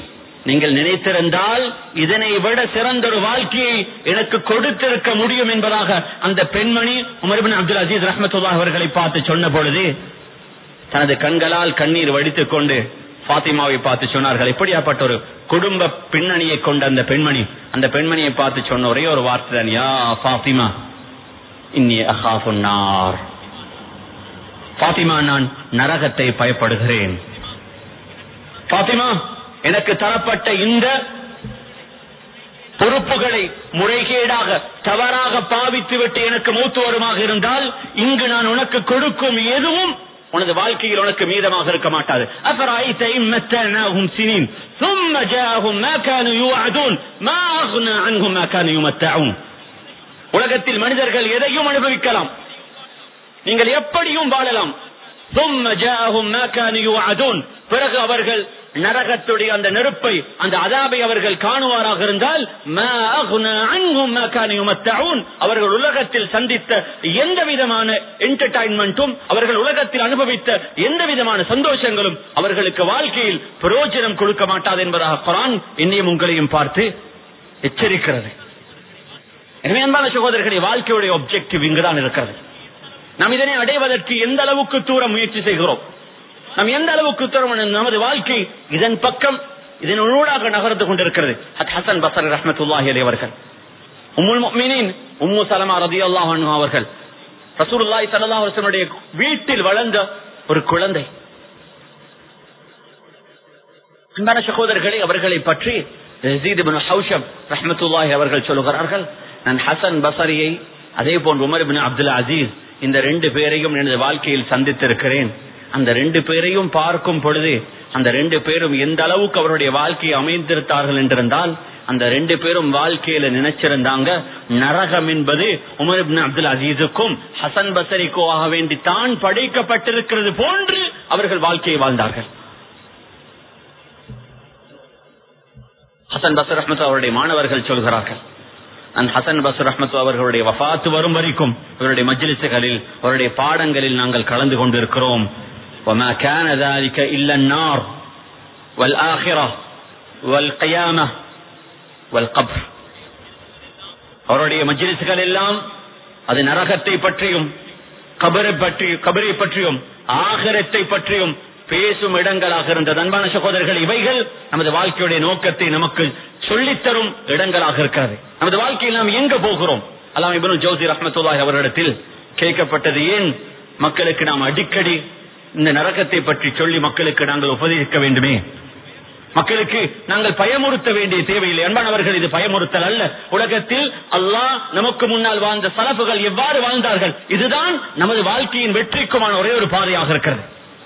நீங்கள் நினைத்திருந்தால் இதனை விட சிறந்த ஒரு வாழ்க்கையை எனக்கு கொடுத்திருக்க முடியும் என்பதாக அந்த பெண்மணி உமர்பின் அப்துல் அசீஸ் ரஹமத்துல்லா அவர்களை பார்த்து சொன்ன பொழுது தனது கண்களால் கண்ணீர் வடித்துக் கொண்டு பாத்திமாவை பார்த்து சொன்னார்கள் இப்படியாப்பட்ட ஒரு குடும்ப பின்னணியை கொண்ட அந்த பெண்மணி அந்த பெண்மணியை பார்த்து சொன்ன ஒரே ஒரு வார்த்தை தான் யா பாத்திமா இன்னி அஹாஃபுன்னார் பாத்திமா நான் நரகத்தை பயப்படுகிறேன் பாத்திமா எனக்கு தரப்பட்ட இந்த பொறுப்புகளை முறைகேடாக தவறாக பாவித்து விட்டு எனக்கு மூத்து வருமாக இருந்தால் இங்கு நான் உனக்கு கொடுக்கும் எதுவும் உனது வாழ்க்கையில் உனக்கு மீதமாக இருக்க மாட்டாது أفرأيت إن متعناهم سنين ثم جاءهم ما كانوا يوعدون ما أغنى عنهم ما كانوا يمتعون உலகத்தில் மனிதர்கள் எதையும் அனுபவிக்கலாம் நீங்கள் எப்படியும் வாழலாம் ثم جاءهم ما كانوا يوعدون பிறகு அவர்கள் நரகத்துடைய அந்த நெருப்பை அந்த அதாபை அவர்கள் காணுவாராக இருந்தால் ما أغنى عنهم ما كانوا يمتعون அவர்கள் உலகத்தில் சந்தித்த எந்த விதமான என்டர்டைன்மெண்ட்டும் அவர்கள் உலகத்தில் அனுபவித்த எந்த விதமான சந்தோஷங்களும் அவர்களுக்கு வாழ்க்கையில் பிரயோஜனம் கொடுக்க மாட்டாது என்பதாக குரான் என்னையும் உங்களையும் பார்த்து எச்சரிக்கிறது எனவே அன்பான சகோதரர்களை வாழ்க்கையுடைய ஒப்ஜெக்டிவ் இங்குதான் இருக்கிறது நாம் இதனை அடைவதற்கு எந்த அளவுக்கு தூரம் முயற்சி செய்கிறோம் நாம் எந்த அளவுக்கு தூரம் நமது வாழ்க்கை இதன் பக்கம் இதன் ஊடாக நகர்ந்து கொண்டிருக்கிறது அது ஹசன் பசர் ரஹமத்துல்லாஹி அலி அவர்கள் உம்முல் முஃமினீன் உம்மு சலமா ரதியல்லாஹு அன்ஹு அவர்கள் ரசூலுல்லாஹி ஸல்லல்லாஹு அலைஹி வஸல்லம் வீட்டில் வளர்ந்த ஒரு குழந்தை அன்பான சகோதரர்களை அவர்களை பற்றி யஸீத் இப்னு ஹௌஷம் ரஹ்மத்துல்லாஹி அவர்கள் சொல்லுகிறார்கள் நான் ஹசன் பசரியை அதே போன்று உமர் இப்னு அப்துல் அசீஸ் இந்த ரெண்டு பேரையும் எனது வாழ்க்கையில் சந்தித்திருக்கிறேன் அந்த ரெண்டு பேரையும் பார்க்கும் பொழுது அந்த ரெண்டு பேரும் எந்த அளவுக்கு அவருடைய வாழ்க்கையை அமைந்திருத்தார்கள் என்றிருந்தால் அந்த ரெண்டு பேரும் வாழ்க்கையில நினைச்சிருந்தாங்க நரகம் என்பது உமர் இப்னு அப்துல் அசீஸுக்கும் ஹசன் பசரிக்கோ ஆக வேண்டி தான் படைக்கப்பட்டிருக்கிறது போன்று அவர்கள் வாழ்க்கையை வாழ்ந்தார்கள் ஹசன் பசர் ரஹ்மத் அவருடைய மாணவர்கள் சொல்கிறார்கள் அந்த ஹசன் பசர் ரஹ்மத் அவர்களுடைய வஃபாத்து வரும் வரைக்கும் அவருடைய மஜ்லிசுகளில் அவருடைய பாடங்களில் நாங்கள் கலந்து கொண்டிருக்கிறோம் وما كان ذلك إلا النار والآخرة والقيامة والقبر அவருடைய மஜ்லிசுகள் எல்லாம் அது நரகத்தை பற்றியும் கபரை பற்றி கபரை பற்றியும் ஆகரத்தை பற்றியும் பேசும் இடங்களாக இருந்தது அன்பான சகோதரர்கள் இவைகள் நமது வாழ்க்கையுடைய நோக்கத்தை நமக்கு சொல்லித்தரும் இடங்களாக இருக்கிறது நமது வாழ்க்கையில் நாம் எங்க போகிறோம் அல்லாம் இபனு ஜோதி ரஹமத்துல்லாஹி அவரிடத்தில் கேட்கப்பட்டது ஏன் மக்களுக்கு நாம் அடிக்கடி இந்த நரகத்தை பற்றி சொல்லி மக்களுக்கு நாங்கள் உபதேசிக்க வேண்டுமே மக்களுக்கு நாங்கள் பயமுறுத்த வேண்டிய தேவையில்லை அன்பானவர்கள் இது பயமுறுத்தல் அல்ல உலகத்தில் அல்லாஹ் நமக்கு முன்னால் வாழ்ந்த சலப்புகள் எவ்வாறு வாழ்ந்தார்கள் இதுதான் நமது வாழ்க்கையின் வெற்றிக்குமான ஒரே ஒரு பாதையாக இருக்கிறது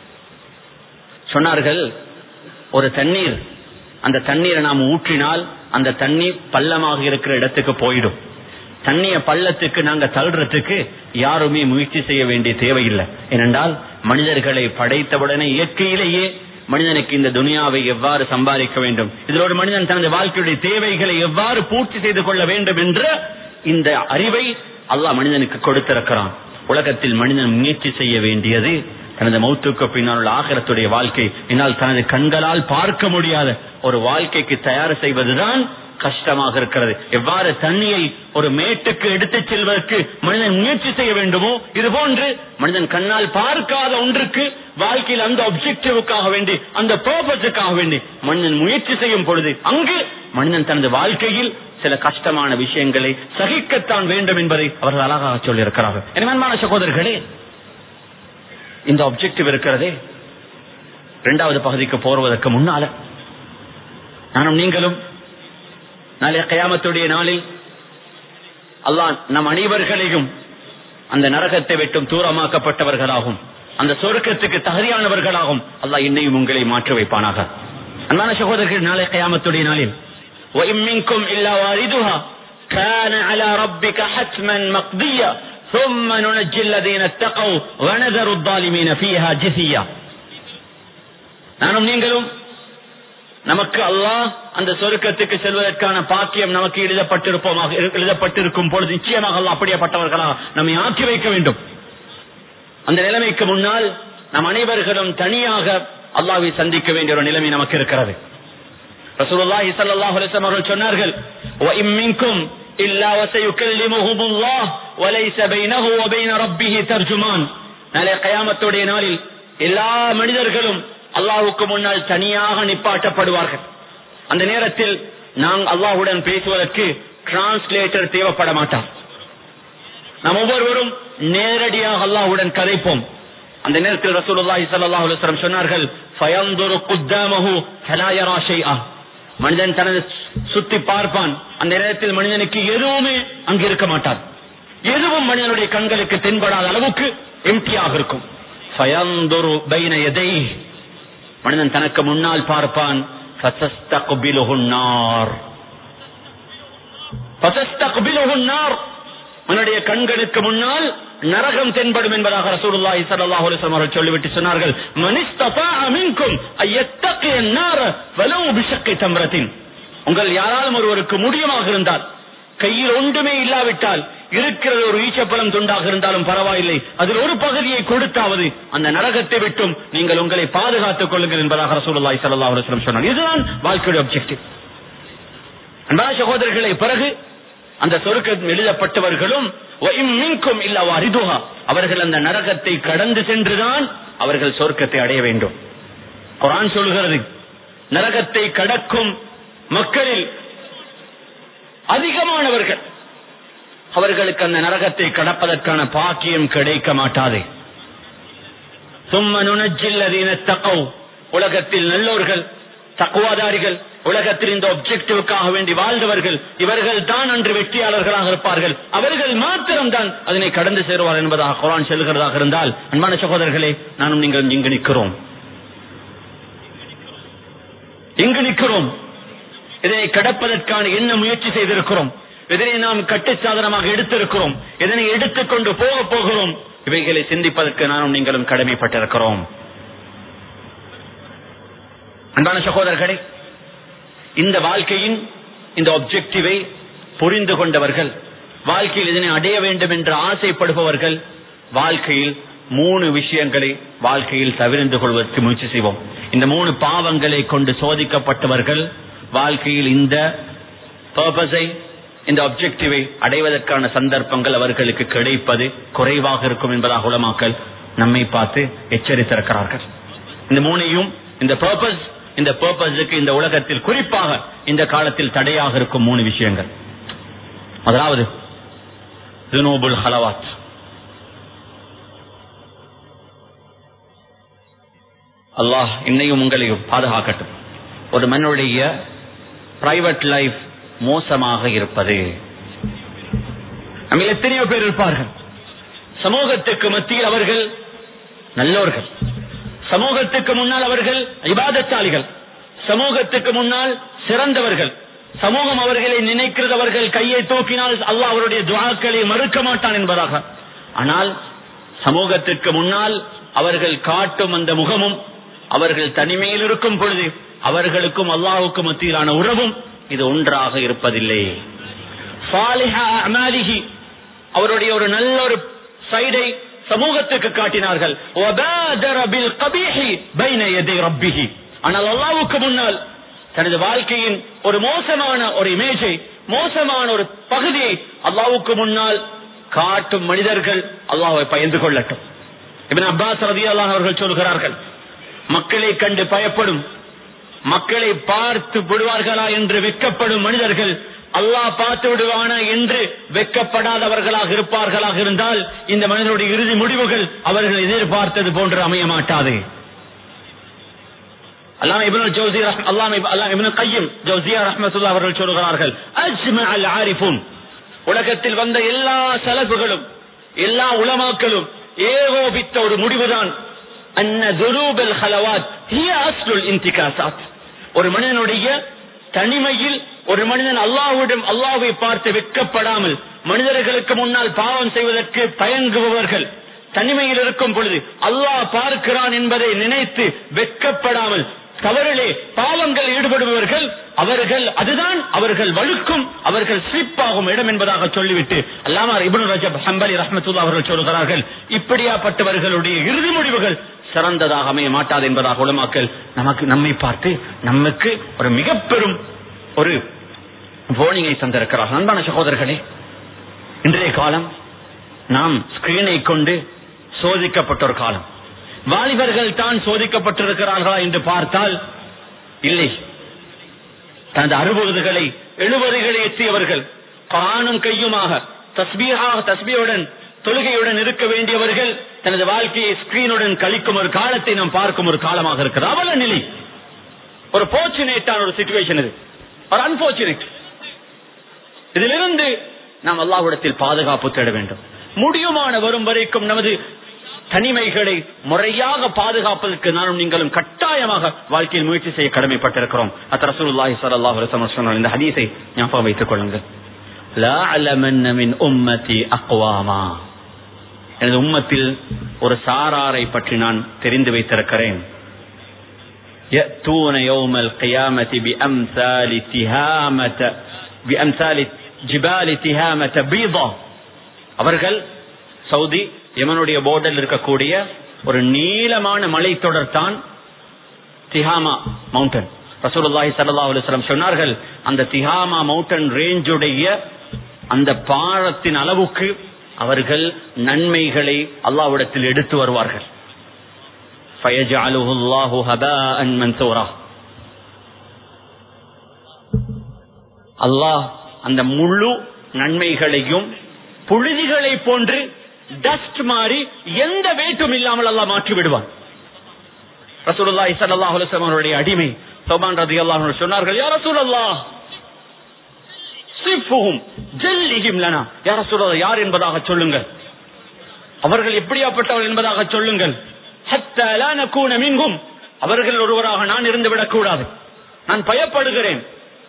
சொன்னார்கள் ஒரு தண்ணீர் அந்த தண்ணீரை நாம் ஊற்றினால் அந்த தண்ணீர் பள்ளமாக இருக்கிற இடத்துக்கு போயிடும் தண்ணிய பள்ளத்துக்கு நாங்க தள்ளுறதுக்கு யாருமே முயற்சி செய்ய வேண்டிய தேவையில்லை ஏனென்றால் மனிதர்களை படைத்தவுடனே இயற்கையிலேயே மனிதனுக்கு இந்த துனியாவை எவ்வாறு சம்பாதிக்க வேண்டும் இதில் ஒரு மனிதன் தனது வாழ்க்கையுடைய தேவைகளை எவ்வாறு பூர்த்தி செய்து கொள்ள வேண்டும் என்ற இந்த அறிவை அல்லாஹ் மனிதனுக்கு கொடுத்திருக்கிறான் உலகத்தில் மனிதன் முயற்சி செய்ய வேண்டியது தனது மௌத்துக்கு பின்னால் உள்ள ஆகரத்துடைய வாழ்க்கை என்னால் தனது கண்களால் பார்க்க முடியாத ஒரு வாழ்க்கைக்கு தயார் செய்வதுதான் கஷ்டமாக இருக்கிறது எவ்வாறு தண்ணியை ஒரு மேட்டுக்கு எடுத்துச் செல்வதற்கு மனிதன் முயற்சி செய்ய வேண்டுமோ இது போன்று மனிதன் கண்ணால் பார்க்காத ஒன்றுக்கு வாழ்க்கையில் அந்த ஒப்ஜெக்டிவுக்காக வேண்டி அந்த பர்பஸுக்காக வேண்டி மனிதன் முயற்சி செய்யும் பொழுது அங்கு மனிதன் தனது வாழ்க்கையில் சில கஷ்டமான விஷயங்களை சகிக்கத்தான் வேண்டும் என்பதை அவர்கள் அழகாக சொல்லியிருக்கிறார்கள் எனவே சகோதரர்களே இந்த ஒப்ஜெக்டிவ் இருக்கிறதே இரண்டாவது பகுதிக்கு போடுவதற்கு முன்னால நானும் நீங்களும் நாளைய கயாமத்துடைய நாளில் அல்லாஹ் நம் அனைவர்களையும் அந்த நரகத்தை விட்டும் தூரமாக்கப்பட்டவர்களாகும் அந்த சொருக்கத்துக்கு தகுதியானவர்களாகும் அல்லாஹ் என்னையும் உங்களை மாற்றி வைப்பானாக அன்பான சகோதரர்கள் நாளை கயாமத்துடைய நாளில் وَإِمِّنكُمْ إِلَّا وَارِدُهَا كَانَ عَلَى رَبِّكَ حَتْمًا مَقْضِيًّا ثُمَّ نُنَجِّي الَّذِينَ اتَّقَوْا وَنَذَرُ الظَّالِمِينَ فِيهَا جِثِيًّا நானும் நீங்களும் நமக்கு அல்லாஹ் அந்த சொருக்கத்துக்கு செல்வதற்கான பாக்கியம் நமக்கு எழுதப்பட்டிருப்போமாக எழுதப்பட்டிருக்கும் பொழுது நிச்சயமாக அல்லாஹ் அப்படியேப்பட்டவர்களாக நம்மை ஆக்கி வைக்க வேண்டும் அந்த நிலைமைக்கு முன்னால் நம் அனைவர்களும் தனியாக அல்லாவை சந்திக்க வேண்டிய ஒரு நிலைமை நமக்கு இருக்கிறது ரசூலுல்லாஹி ஸல்லல்லாஹு அலைஹி வஸல்லம் அவர்கள் சொன்னார்கள் வ இம் மின்கும் இல்லா வசயுகல்லிமுஹுமுல்லாஹ் வலைஸ பைனஹு வ பைன ரப்பிஹி தர்ஜுமான் நாளை கயாமத்துடைய நாளில் எல்லா மனிதர்களும் அல்லாஹ்வுக்கு முன்னால் தனியாக நிப்பாட்டப்படுவார்கள் அந்த நேரத்தில் நாம் அல்லாஹ்வுடன் பேசுவதற்கு டிரான்ஸ்லேட்டர் தேவைப்பட மாட்டார் நாம் ஒவ்வொருவரும் நேரடியாக அல்லாஹ்வுடன் கதைப்போம் அந்த நேரத்தில் ரசூலுல்லாஹி ஸல்லல்லாஹு அலைஹி வஸல்லம் சொன்னார்கள் ஃபயன்துரு குத்தாமஹு ஃபலா யரா ஷைஆ மனிதன் தனது சுத்தி பார்ப்பான் அந்த நேரத்தில் மனிதனுக்கு எதுவுமே அங்கு இருக்க மாட்டான் எதுவும் மனிதனுடைய கண்களுக்கு தென்படாத அளவுக்கு எம்டியாக இருக்கும் ஃபயன்துரு பைன யதைஹி மனிதன் தனக்கு முன்னால் பார்ப்பான் ஃபதஸ்தக்பிலுஹு நார் ஃபதஸ்தக்பிலுஹு நார் அவனுடைய கண்களுக்கு முன்னால் நரகம் தென்படும் என்பதாக ரசூலுல்லாஹி ஸல்லல்லாஹு அலைஹி வஸல்லம் அவர்கள் சொல்லிவிட்டு சொன்னார்கள் மனிஸ்தஃபாஅ மின்கும் அய்யத்தகிய النار ولو بشق تمرة உங்கள் யாராலும் ஒருவருக்கு முடியமாக இருந்தால் கையில் ஒன்றுமே இல்லாவிட்டால் இருக்கிறது ஒரு ஈச்சப்பழம் துண்டாக இருந்தாலும் பரவாயில்லை அதில் ஒரு பகுதியை கொடுத்தாவது அந்த நரகத்தை விட்டும் நீங்கள் உங்களை பாதுகாத்துக் கொள்ளுங்கள் என்பதாக ரசூலுல்லாஹி ஸல்லல்லாஹு அலைஹி வஸல்லம் சொன்னார் இதுதான் வாழ்க்கையுடைய ஆப்ஜெக்டிவ் அன்பான சகோதரர்களை பிறகு அந்த சொருக்கம் எழுதப்பட்டவர்களும் மின்கும் இல்லவா ரிதுஹா அவர்கள் அந்த நரகத்தை கடந்து சென்றுதான் அவர்கள் சொர்க்கத்தை அடைய வேண்டும் குரான் சொல்கிறது நரகத்தை கடக்கும் மக்களில் அதிகமானவர்கள் அவர்களுக்கு அந்த நரகத்தை கடப்பதற்கான பாக்கியம் கிடைக்க மாட்டாது சும்ம நுணஜில்லதீன தக்கவு உலகத்தில் நல்லோர்கள் தக்குவாதாரிகள் உலகத்தில் இந்த ஒப்ஜெக்டிவுக்காக வேண்டி வாழ்ந்தவர்கள் இவர்கள் தான் அன்று வெற்றியாளர்களாக இருப்பார்கள் அவர்கள் மாத்திரம் தான் அதனை கடந்து சேருவார் என்பதாக குரான் செல்கிறதாக இருந்தால் அன்பான சகோதரர்களே நானும் நீங்கள் இங்கு நிற்கிறோம் இங்கு நிற்கிறோம் இதனை கடப்பதற்கான என்ன முயற்சி செய்திருக்கிறோம் இதனை நாம் கட்டுச்சாதனமாக எடுத்திருக்கிறோம் இதனை எடுத்துக்கொண்டு போக போகிறோம் இவைகளை சிந்திப்பதற்கு நானும் நீங்களும் கடமைப்பட்டிருக்கிறோம் அன்பான சகோதரர்களே இந்த வாழ்க்கையின் இந்த ஒப்ஜெக்டிவை புரிந்து கொண்டவர்கள் வாழ்க்கையில் இதனை அடைய வேண்டும் என்று ஆசைப்படுபவர்கள் வாழ்க்கையில் மூணு விஷயங்களை வாழ்க்கையில் தவிர்ந்து கொள்வதற்கு முயற்சி செய்வோம் இந்த மூணு பாவங்களை கொண்டு சோதிக்கப்பட்டவர்கள் வாழ்க்கையில் இந்த பர்பஸை இந்த ஒப்ஜெக்டிவை அடைவதற்கான சந்தர்ப்பங்கள் அவர்களுக்கு கிடைப்பது குறைவாக இருக்கும் என்பதாக உலமாக்கல் நம்மை பார்த்து எச்சரித்திருக்கிறார்கள் இந்த மூணையும் இந்த பர்பஸ் இந்த பர்பஸுக்கு இந்த உலகத்தில் குறிப்பாக இந்த காலத்தில் தடையாக இருக்கும் மூணு விஷயங்கள் முதலாவது ஜுனூபுல் ஹலவாத் அல்லாஹ் இன்னையும் உங்களையும் பாதுகாக்கட்டும் ஒரு மனுடைய பிரைவேட் லைஃப் மோசமாக இருப்பது நம்ம எத்தனையோ பேர் இருப்பார்கள் சமூகத்துக்கு மத்தியில் அவர்கள் நல்லோர்கள் சமூகத்துக்கு முன்னால் அவர்கள் இபாதத்தாளிகள் சமூகத்துக்கு முன்னால் சிறந்தவர்கள் சமூகம் அவர்களை நினைக்கிறது அவர்கள் கையை தூக்கினால் அல்லாஹ் அவருடைய துவாக்களை மறுக்க மாட்டான் என்பதாக ஆனால் சமூகத்திற்கு முன்னால் அவர்கள் காட்டும் அந்த முகமும் அவர்கள் தனிமையில் இருக்கும் பொழுது அவர்களுக்கும் அல்லாஹுக்கும் மத்தியிலான உறவும் இது ஒன்றாக இருப்பதில்லை சாலிஹா அமாலிஹி அவருடைய ஒரு நல்ல ஒரு சைடை சமூகத்துக்கு காட்டினார்கள் وَبَادَرَ بِالْقَبِيحِ بَيْنَ يَدَيْ رَبِّهِ ஆனால் அல்லாஹ்வுக்கு முன்னால் தனது வாழ்க்கையின் ஒரு மோசமான ஒரு இமேஜை மோசமான ஒரு பகுதியை அல்லாஹ்வுக்கு முன்னால் காட்டும் மனிதர்கள் அல்லாஹ்வை பயந்து கொள்ளட்டும் இப்னு அப்பாஸ் ரலியல்லாஹு அவர்கள் சொல்கிறார்கள் மக்களை கண்டு பயப்படும் மக்களை பார்த்து விடுவார்களா என்று வெக்கப்படும் மனிதர்கள் அல்லாஹ் பார்த்து விடுவானா என்று வெக்கப்படாதவர்களாக இருப்பார்களாக இருந்தால் இந்த மனிதனுடைய இறுதி முடிவுகள் அவர்கள் எதிர்பார்த்தது போன்று அமைய மாட்டாது அல்லாம இப்னு ஜௌசி அல்லாம அல்லாஹ் இப்னு கையும் ஜௌசியா ரஹ்மத்துல்லாஹ் அவர்கள் சொல்கிறார்கள் அஜ்மா அல் ஆரிஃபுன் உலகத்தில் வந்த எல்லா செலவுகளும் எல்லா உலமாக்களும் ஏகோபித்த ஒரு முடிவுதான் அன்ன துரூபல் ஹலவாத் ஹிய அஸ்லுல் இன்திகாசாத் ஒரு மனிதனுடைய தனிமையில் ஒரு மனிதன் அல்லாஹ்விடம் அல்லாஹ்வை பார்த்து வெட்கப்படாமல் மனிதர்களுக்கு முன்னால் பாவம் செய்வதற்கு தயங்குபவர்கள் தனிமையில் இருக்கும் பொழுது அல்லாஹ் பார்க்கிறான் என்பதை நினைத்து வெட்கப்படாமல் தவறிலே பாவங்கள் ஈடுபடுபவர்கள் அவர்கள் அதுதான் அவர்கள் வழுக்கும் அவர்கள் ஸ்லிப்பாகும் இடம் என்பதாக சொல்லிவிட்டு அல்லாமா இப்னு ரஜப் ஹம்பலி ரஹ்மத்துல்லா அவர்கள் சொல்கிறார்கள் இப்படியாப்பட்டவர்களுடைய இறுதி முடிவுகள் சிறந்ததாக அமைய மாட்டாது என்பதாக உலமாக்கள் நமக்கு நம்மை பார்த்து நமக்கு ஒரு மிக பெரும் ஒரு வார்னிங்கை தந்திருக்கிறார் அன்பான சகோதரர்களே இன்றைய காலம் நாம் ஸ்கிரீனை கொண்டு சோதிக்கப்பட்ட ஒரு காலம் வாலிபர்கள் தான் சோதிக்கப்பட்டிருக்கிறார்களா என்று பார்த்தால் இல்லை தனது அறுபதுகளை எழுபதுகளை எத்தியவர்கள் காணும் கையுமாக தஸ்பீகாக தஸ்பியுடன் தொழுகையுடன் இருக்க வேண்டியவர்கள் தனது வாழ்க்கையை ஸ்கிரீனுடன் கழிக்கும் ஒரு காலத்தை நாம் பார்க்கும் ஒரு காலமாக இருக்கிறது அவல நிலை ஒரு போர்ச்சுனேட்டான ஒரு சுச்சுவேஷன் இது ஒரு அன்போர்ச்சுனேட் இதிலிருந்து நாம் அல்லாஹ்விடத்தில் பாதுகாப்பு தேட வேண்டும் முடியுமான வரும் வரைக்கும் நமது தனிமைகளை முறையாக பாதுகாப்பதற்கு நானும் நீங்களும் கட்டாயமாக வாழ்க்கையில் முயற்சி செய்ய கடமைப்பட்டிருக்கிறோம் அத்த ரசூலுல்லாஹி ஸல்லல்லாஹு அலைஹி வஸல்லம் சொன்ன இந்த ஹதீஸை ஞாபகம் வைத்துக் கொள்ளுங்கள் லா அலமன்ன மின் உம்மதி அக்வாமா எனது உம்மத்தில் ஒரு சாராரை பற்றி நான் தெரிந்து வைத்திருக்கிறேன் يأتون يوم القيامة بأمثال تهامة بأمثال جبال تهامة بيضة அவர்கள் சவுதி யமனுடைய போர்டரில் இருக்கக்கூடிய ஒரு நீளமான மலைத்தொடர் தான் திஹாமா மவுண்டன் ரசூலுல்லாஹி ஸல்லல்லாஹு அலைஹி வஸல்லம் சொன்னார்கள் அந்த திஹாமா மவுண்டன் ரேஞ்சுடைய அந்த பாரத்தின் அளவுக்கு அவர்கள் நன்மைகளை அல்லாஹ்விடத்தில் எடுத்து வருவார்கள் فَيَجْعَلُهُ اللَّهُ هَبَاءً مَنْثُورًا அல்லாஹ் அந்த முழு நன்மைகளையும் புழுதிகளை போன்று டஸ்ட் மாறி எந்த வேட்டும் இல்லாமல் அல்லாஹ் மாற்றி விடுவான் ரசூலுல்லாஹி ஸல்லல்லாஹு அலைஹி வஸல்லம் அவருடைய அடிமை சௌபான் ரலியல்லாஹு அன்ஹு சொன்னார்கள் யா ரசூலல்லாஹ் சிஃபுஹும் ஜல்லிஹிம் லனா யா ரசூலல்லாஹ் யார் என்பதாக சொல்லுங்கள் அவர்கள் எப்படியாப்பட்டவர்கள் என்பதாக சொல்லுங்கள் ஹத்தா லா நகூன மின்ஹும் அவர்கள் ஒருவராக நான் இருந்து விடக் கூடாது நான் பயப்படுகிறேன்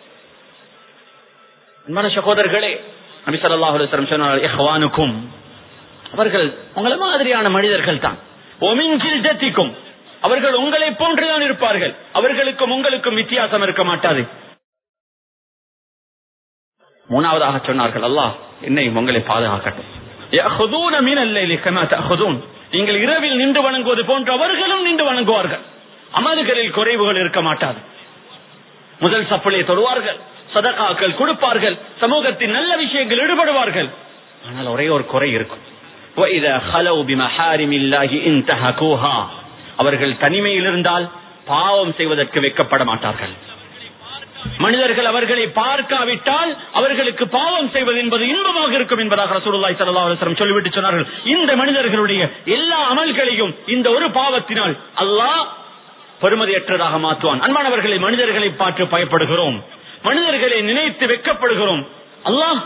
அன்பான சகோதரர்களே நபி ஸல்லல்லாஹு அலைஹி வஸல்லம் சொன்னார்கள் இஹ்வானுக்கும் அவர்கள் உங்களை மாதிரியான மனிதர்கள் தான் ஒமின் ஜில்தத்திக்கும் அவர்கள் உங்களை போன்றுதான் இருப்பார்கள் அவர்களுக்கும் உங்களுக்கும் வித்தியாசம் இருக்க மாட்டாது மூணாவதாக சொன்னார்கள் அல்லாஹ் என்னை உங்களை பாதுகாக்கட்டும் يأخذون من الليل كما تأخذون நீங்கள் இரவில் நின்று வணங்குவது போன்று அவர்களும் நின்று வணங்குவார்கள் அமல்களில் குறைவுகள் இருக்க மாட்டாது முதல் சப்பலை தொடுவார்கள் சதகாக்கள் கொடுப்பார்கள் சமூகத்தின் நல்ல விஷயங்கள் ஈடுபடுவார்கள் ஆனால் ஒரே ஒரு குறை இருக்கும் وَإِذَا خَلَوْا بِمَحَارِمِ اللَّهِ انتهكوها அவர்கள் தனிமையில் இருந்தால் பாவம் செய்வதற்கு வெக்கப்பட மாட்டார்கள் மனிதர்கள் அவர்களை பார்க்காவிட்டால் அவர்களுக்கு பாவம் செய்வது என்பது இன்பமாக இருக்கும் என்பதாக ரசூலுல்லாஹி ஸல்லல்லாஹு அலைஹி வஸல்லம் சொல்லிவிட்டு சொன்னார்கள் இந்த மனிதர்களுடைய எல்லா அமல்களையும் இந்த ஒரு பாவத்தினால் அல்லாஹ் பெருமதியற்றதாக மாற்றுவான் அன்பானவர்களை மனிதர்களை பார்த்து பயப்படுகிறோம் மனிதர்களை நினைத்து வெக்கப்படுகிறோம் அல்லாஹ்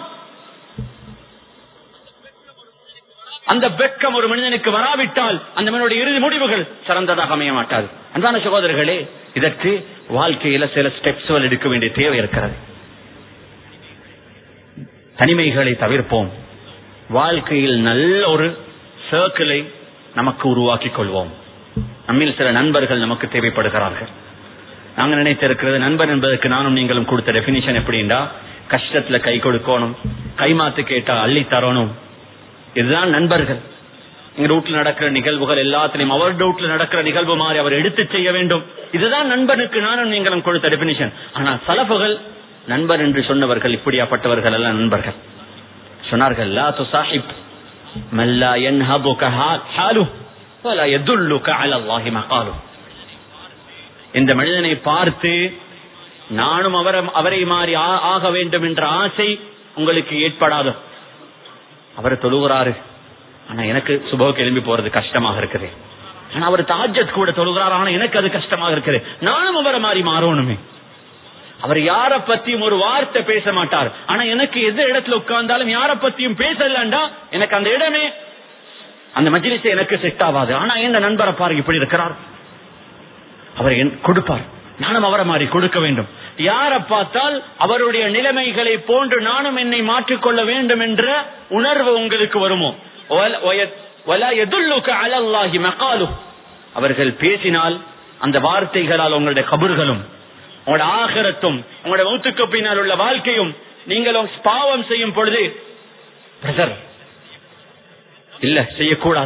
அந்த வெக்கம் ஒரு மனிதனுக்கு வராவிட்டால் அந்த மனிதனுடைய இறுதி முடிவுகள் சிறந்ததாக அமைய மாட்டாது அன்பான சகோதரர்களே இதற்கு வாழ்க்கையில சில ஸ்டெப்ஸ்கள் எடுக்க வேண்டிய தேவை இருக்கிறது தனிமைகளை தவிர்ப்போம் வாழ்க்கையில் நல்ல ஒரு சர்க்கிளை நமக்கு உருவாக்கிக் கொள்வோம் நம்மில் சில நண்பர்கள் நமக்கு தேவைப்படுகிறார்கள் நாங்க நினைத்திருக்கிறது நண்பன் என்பதற்கு நானும் நீங்களும் கொடுத்த டெபினிஷன் எப்படின்னா கஷ்டத்துல கை கொடுக்கணும் கைமாத்து கேட்டா அள்ளி தரணும் இதுதான் நண்பர்கள் எங்க ரூட்ல நடக்கிற நிகழ்வுகள் எல்லாத்திலையும் அவர் ரூட்ல நடக்கிற நிகழ்வு மாதிரி அவர் எடுத்து செய்ய வேண்டும் இதுதான் நண்பனுக்கு நானும் நீங்களும் கொடுத்த டெபினிஷன் ஆனா சலப்புகள் நண்பர் என்று சொன்னவர்கள் இப்படியாப்பட்டவர்கள் எல்லாம் நண்பர்கள் சொன்னார்கள் லா துசாஹிப் மல்லா யன்ஹபுக ஹாலு வலா யதுல்லுக அலா அல்லாஹி மகாலு இந்த மனிதனை பார்த்து நானும் அவரை அவரை மாறி ஆ- ஆக வேண்டும் என்ற ஆசை உங்களுக்கு ஏற்படாது அவர் தொழுகிறாரு ஆனா எனக்கு சுபோக்கு எழும்பி போறது கஷ்டமாக இருக்குது ஆனா அவர் தாஜத் கூட தொழுகிறார் ஆனா எனக்கு அது கஷ்டமாக இருக்குது நானும் அவரை மாறி மாறணுமே அவர் யார பத்தியும் ஒரு வார்த்தை பேச மாட்டார் ஆனா எனக்கு எந்த இடத்துல உட்கார்ந்தாலும் யார பத்தியும் பேசலண்டா எனக்கு அந்த இடமே அந்த மஜ்லிஸே எனக்கு செட் ஆகாது ஆனா எந்த நண்பரை பாருங்க இப்படி இருக்கிறார் அவர் என் கொடுப்பார் நானும் அவரை மாதிரி கொடுக்க வேண்டும் யாரை பார்த்தால் அவருடைய நிலைமைகளை போன்று நானும் என்னை மாற்றிக்கொள்ள வேண்டும் என்ற உணர்வு உங்களுக்கு வருமோ வல- வய- வலா யதுல்லுக அலல்லாஹி மகாலு. அவர்கள் பேசினால் அந்த வார்த்தைகளால் உங்களுடைய கபர்களும் உங்களோட ஆகரத்தும் உங்களோட மூத்துக்கு பின்னால் உள்ள வாழ்க்கையும் நீங்களும் பாவம் செய்யும் பொழுது பிரதர் இல்ல செய்யக்கூடாது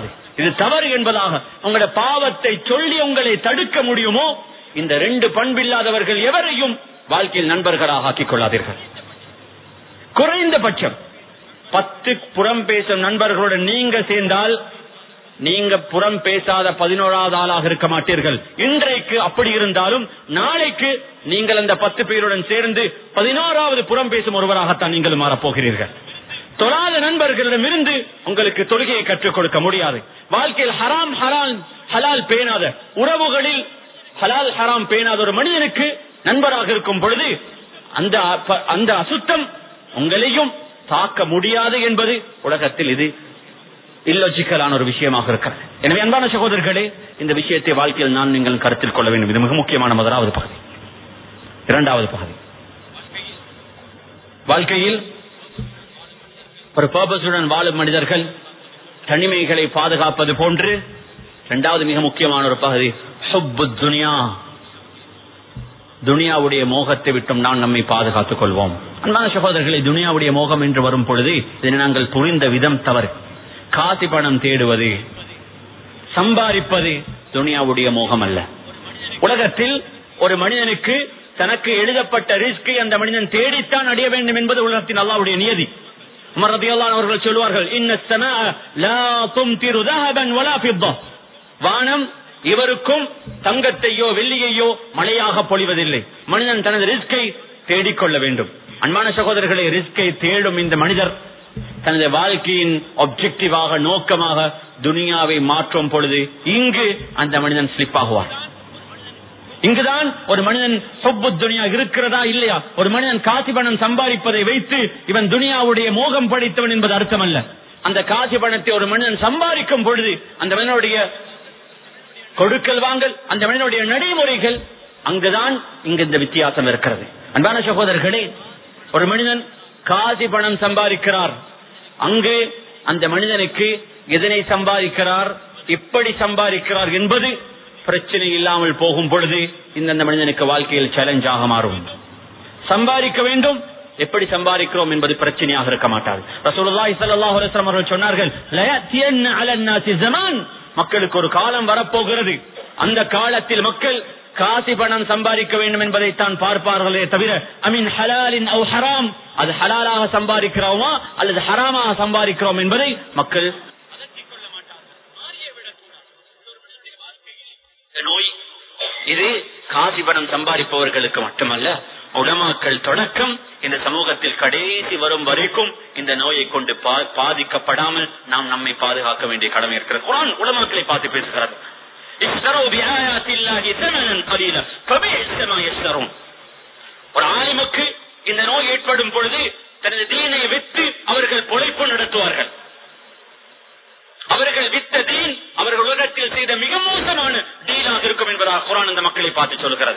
இது தவறு என்பதாக உங்களுடைய பாவத்தை சொல்லி உங்களை தடுக்க முடியுமோ இந்த ரெண்டு பண்பில்லாதவர்கள் எவரையும் வாழ்க்கையில் நண்பர்களாக ஆக்கிக் கொள்ளாதீர்கள் குறைந்தபட்சம் பத்து புறம் பேசும் நண்பர்களுடன் நீங்க சேர்ந்தால் நீங்க புறம் பேசாத பதினோராவது ஆளாக இருக்க மாட்டீர்கள் இன்றைக்கு அப்படி இருந்தாலும் நாளைக்கு நீங்கள் அந்த பத்து பேருடன் சேர்ந்து பதினோராவது புறம் பேசும் ஒருவராகத்தான் நீங்கள் மாறப்போகிறீர்கள் தொழாத நண்பர்களிடமிருந்து உங்களுக்கு தொழுகையை கற்றுக் கொடுக்க முடியாது வாழ்க்கையில் ஹராம் ஹலால் ஹலால் பேணாத உறவுகளில் ஹலால் ஹராம் பேணாத ஒரு மனிதனுக்கு நண்பராக இருக்கும் பொழுது அந்த அப்ப- அந்த அசுத்தம் உங்களையும் தாக்க முடியாது என்பது உலகத்தில் இது இல்லொஜிக்கலான ஒரு விஷயமாக இருக்கிறது எனவே அன்பான சகோதரர்களே இந்த விஷயத்தை வாழ்க்கையில் நான் நீங்கள் கருத்தில் கொள்ள வேண்டும் இது மிக முக்கியமான முதலாவது பகுதி இரண்டாவது பகுதி வாழ்க்கையில் ஒரு பர்பஸுடன் வாழும் மனிதர்கள் தனிமைகளை பாதுகாப்பது போன்று இரண்டாவது மிக முக்கியமான ஒரு பகுதி ஹுப்பு துனியா துனியாவுடைய மோகத்தை விட்டும் நாம் நம்மை பாதுகாத்துக் கொள்வோம் அன்பான சகோதரர்களை துனியாவுடைய மோகம் என்று வரும் பொழுது இதனை நாங்கள் புரிந்த விதம் தவறு காசி பணம் தேடுவது சம்பாதிப்பது துனியாவுடைய மோகம் அல்ல உலகத்தில் ஒரு மனிதனுக்கு தனக்கு எழுதப்பட்ட ரிஸ்கை அந்த மனிதன் தேடித்தான் அடைய வேண்டும் என்பது உலகத்தின் அல்லாவுடைய நியதி உமர் ரலியல்லாஹு அவர்கள் சொல்வார்கள் இன்ன ஸமாஅ லா தும்திரு ذهبا ولا فضة வானம் இவருக்கும் தங்கத்தையோ வெள்ளியையோ மழையாக பொழிவதில்லை மனிதன் தனது ரிஸ்கை தேடிக்கொள்ள வேண்டும் அன்பான சகோதரர்களை ரிஸ்கை தேடும் இந்த மனிதர் தனது வாழ்க்கையின் ஒப்ஜெக்டிவாக நோக்கமாக துனியாவை மாற்றும் பொழுது இங்கு அந்த மனிதன் ஸ்லிப் ஆகுவார் இங்குதான் ஒரு மனிதன் சொப்பு துனியா இருக்கிறதா இல்லையா ஒரு மனிதன் காசி பணம் சம்பாதிப்பதை வைத்து இவன் துனியாவுடைய மோகம் படைத்தவன் என்பது அர்த்தம் அல்ல அந்த காசி பணத்தை ஒரு மனிதன் சம்பாதிக்கும் பொழுது அந்த மனிதனுடைய கொடுக்கல் வாங்கல் அந்த மனிதனுடைய நடைமுறைகள் அங்குதான் இங்கு இந்த வித்தியாசம் இருக்கிறது அன்பான சகோதரர்களே ஒரு மனிதன் காசி பணம் சம்பாதிக்கிறார் அங்கு அந்த மனிதனுக்கு எதனை சம்பாதிக்கிறார் எப்படி சம்பாதிக்கிறார் என்பது பிரச்சனை இல்லாமல் போகும் பொழுது இந்த மனிதனுக்கு வாழ்க்கையில் சேலஞ்சாக மாறும் சம்பாதிக்க வேண்டும் எப்படி சம்பாதிக்கிறோம் என்பது பிரச்சனையாக இருக்க மாட்டாது ரசூலுல்லாஹி ஸல்லல்லாஹு அலைஹி வஸல்லம் அவர்கள் சொன்னார்கள் லயத்தியன்ன அலன் நாசி ஜமான் மக்களுக்கு ஒரு காலம் வரப்போகிறது அந்த காலத்தில் மக்கள் காசி பணம் சம்பாதிக்க வேண்டும் என்பதைத்தான் பார்ப்பார்களே தவிர அமீன் ஹலாலின் அவு ஹராம் அது ஹலாலாக சம்பாதிக்கிறோமா அல்லது ஹராமாக சம்பாதிக்கிறோம் என்பதை மக்கள் இந்த நோய் இது காசி பணம் சம்பாதிப்பவர்களுக்கு மட்டுமல்ல உடமாக்கள் தொடக்கம் இந்த சமூகத்தில் கடைசி வரும் வரைக்கும் இந்த நோயை கொண்டு பா- பாதிக்கப்படாமல் நாம் நம்மை பாதுகாக்க வேண்டிய கடமை இருக்கிறது குரான் உடமாக்களை பார்த்து பேசுகிறது اشتروا بآيات الله ثمنا قليلا فبئس ما يشترون ஒரு ஆலிமுக்கு இந்த நோய் ஏற்படும் பொழுது தனது தீனை வித்து அவர்கள் பொழைப்பு நடத்துவார்கள் அவர்கள் வித்த தீன் அவர்கள் உலகத்தில் செய்த மிக மோசமான டீலாக இருக்கும் என்பதாக குரான் இந்த மக்களை பார்த்து சொல்கிறது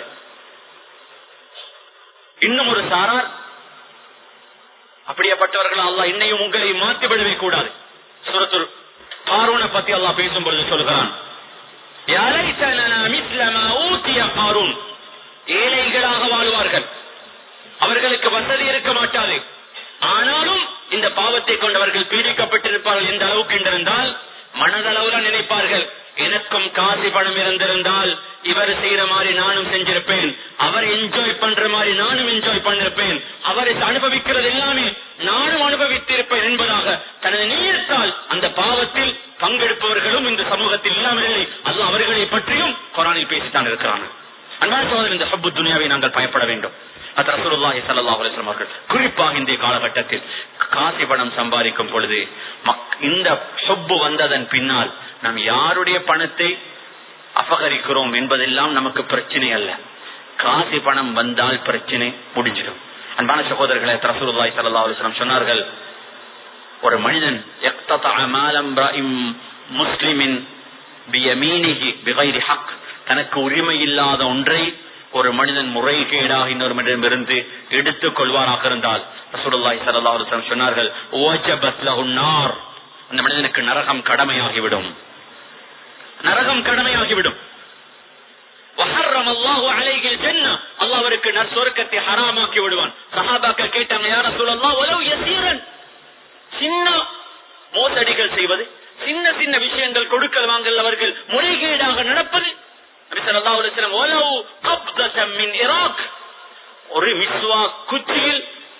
இன்னும் ஒரு சாரார் அப்படியேப்பட்டவர்கள் அல்லாஹ் இன்னையும் உங்களை மாற்றி விடவே கூடாது சுரத்துர் காரூனை பத்தி அல்லாஹ் பேசும் பொழுது சொல்கிறான் "யா லைத்தனா மிஸ்ல மா ஊதிய காரூன்." ஏழைகளாக வாழ்வார்கள் அவர்களுக்கு வசதி இருக்க மாட்டாது ஆனாலும் இந்த பாவத்தை கொண்டவர்கள் பீடிக்கப்பட்டிருப்பார்கள் எந்த அளவுக்கு என்றிருந்தால் மனதளவுல நினைப்பார்கள் எனக்கும் காசி பணம் இருந்திருந்தால் இவர் செய்யற மாதிரி நானும் செஞ்சிருப்பேன் அவர் என்ஜாய் பண்ற மாதிரி நானும் என்ஜாய் பண்ணிருப்பேன் அவர் அனுபவிக்கிறது எல்லாமே நானும் அனுபவித்திருப்பேன் என்பதாக தனது நீயத்தால் அந்த பாவத்தில் பங்கெடுப்பவர்களும் இந்த சமூகத்தில் இல்லாமல் இல்லை அது அவர்களை பற்றியும் குரானில் பேசித்தான் இருக்கிறாங்க அன்பான சகோதரர் இந்த ஹப்பு துனியாவை நாங்கள் பயப்பட வேண்டும் அது ரசூலுல்லாஹி ஸல்லல்லாஹு அலைஹி வஸல்லம் அவர்கள் குறிப்பாக இந்த காலகட்டத்தில் காசி பணம் சம்பாதிக்கும் பொழுது மக்- இந்த சொப்பு வந்ததன் பின்னால் நாம் யாருடைய பணத்தை அபகரிக்கிறோம் என்பதெல்லாம் நமக்கு பிரச்சனை அல்ல காசி பணம் வந்தால் பிரச்சனை முடிஞ்சிடும் அன்பான சகோதரர்களை ரசூலுல்லாஹி ஸல்லல்லாஹு அலைஹி வஸல்லம் சொன்னார்கள் ஒரு மனிதன் يقتطع مال امرئ مسلم بيمينه بغير حق தனக்கு உரிமை இல்லாத ஒன்றை ஒரு மனிதன் முறைகேடாக இன்னொரு மனிதனிடமிருந்து எடுத்துக் கொள்வாராக இருந்தால் ரசூலுல்லாஹி ஸல்லல்லாஹு அலைஹி வஸல்லம் சொன்னார்கள் "வஜபத் லஹு النار." அந்த மனிதனுக்கு நரகம் கடமையாகிவிடும் நரகம் கடமையாகிவிடும் وحرم الله عليه الجنة அல்லாஹ் அவருக்கு நற்சுவர்க்கத்தை ஹராமாக்கி விடுவான் சஹாபாக்கள் கேட்டாங்க யார் ரசூலல்லாஹ் வலவ் யசீரன் சின்ன மோசடிகள் செய்வது சின்ன சின்ன சின்ன விஷயங்கள் கொடுக்கல் வாங்கல் அவர்கள் முறைகேடாக நடப்பது நபி ஸல்லல்லாஹு அலைஹி வஸல்லம் "வலவு கப்தஸம் மின் இராக்" ஒரு மிஸ்வா குச்சியில்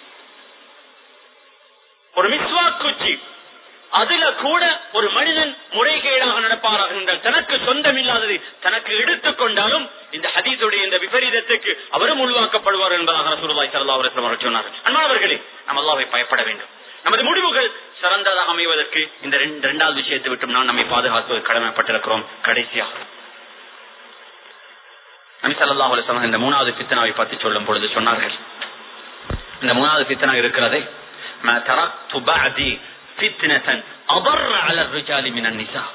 ஒரு மிஸ்வா குச்சி அதுல கூட ஒரு மனிதன் முறைகேடாக நடப்பாராக என்றால் தனக்கு சொந்தமில்லாததை தனக்கு எடுத்துக் கொண்டாலும் இந்த ஹதீஸுடைய இந்த விபரீதத்துக்கு அவரும் உள்வாக்கப்படுவார் என்பதாக ரசூலுல்லாஹி ஸல்லல்லாஹு அலைஹி வஸல்லம் அவர்கள் சொன்னார்கள் அன்பானவர்களே நாம் அல்லாஹ்வை பயப்பட வேண்டும் நமது முடிவுகள் சிறந்ததாக அமைவதற்கு இந்த ரெண்டு- இரண்டாவது விஷயத்தை விட்டும் நான் நம்மை பாதுகாப்பது கடமைப்பட்டிருக்கிறோம் கடைசியாக நபி ஸல்லல்லாஹு அலைஹி வஸல்லம் இந்த மூணாவது பித்தனாவை பற்றி சொல்லும் பொழுது சொன்னார்கள் இந்த மூணாவது பித்தனா இருக்கிறதே ما تركت بعدي فتنة أضر على الرجال من النساء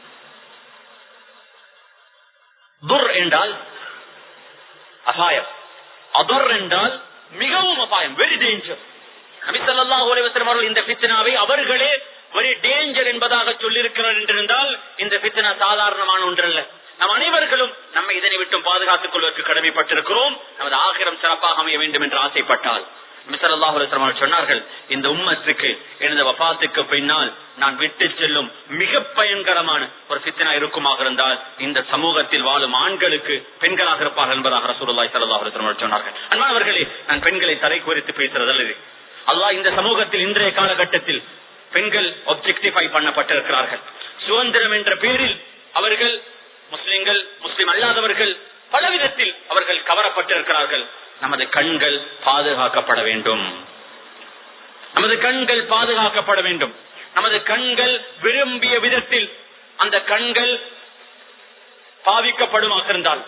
துர் என்றால் அபாயம் அதர் என்றால் மிகவும் அபாயம் வெரி டேஞ்சர் நபி ஸல்லல்லாஹு அலைஹி வஸல்லம் அவர்கள் இந்த ஃபித்னாவை அவர்களே வெரி டேஞ்சர் என்பதாக சொல்லியிருக்கிறார் என்றிருந்தால் இந்த ஃபித்னா சாதாரணமான ஒன்றல்ல நம் அனைவர்களும் நம்மை இதனை விட்டும் பாதுகாத்துக் கொள்வதற்கு கடமைப்பட்டிருக்கிறோம் நமது ஆகிரம் சிறப்பாக அமைய வேண்டும் என்று ஆசைப்பட்டால் நபி ஸல்லல்லாஹு அலைஹி வஸல்லம் அவர்கள் சொன்னார்கள் இந்த உம்மத்துக்கு எனது வஃபாத்துக்கு பின்னால் நான் விட்டு செல்லும் மிக பயங்கரமான ஒரு ஃபித்னா இருக்குமாக இருந்தால் இந்த சமூகத்தில் வாழும் ஆண்களுக்கு பெண்களாக இருப்பார்கள் என்பதாக ரசூலுல்லாஹி ஸல்லல்லாஹு அலைஹி வஸல்லம் அவர்கள் சொன்னார்கள் அன்பானவர்களே நான் பெண்களை தரை குறித்து பேசுறதல்ல இது அல்லாஹ் இந்த சமூகத்தில் இன்றைய காலகட்டத்தில் பெண்கள் ஒப்ஜெக்டிஃபை பண்ணப்பட்டிருக்கிறார்கள் சுதந்திரம் என்ற பேரில் அவர்கள் முஸ்லிம்கள் முஸ்லிம் அல்லாதவர்கள் பலவிதத்தில் அவர்கள் கவரப்பட்டிருக்கிறார்கள் நமது கண்கள் பாதுகாக்கப்பட வேண்டும் நமது கண்கள் பாதுகாக்கப்பட வேண்டும் நமது கண்கள் விரும்பிய விதத்தில் அந்த கண்கள் பாவிக்கப்படுமாக இருந்தால்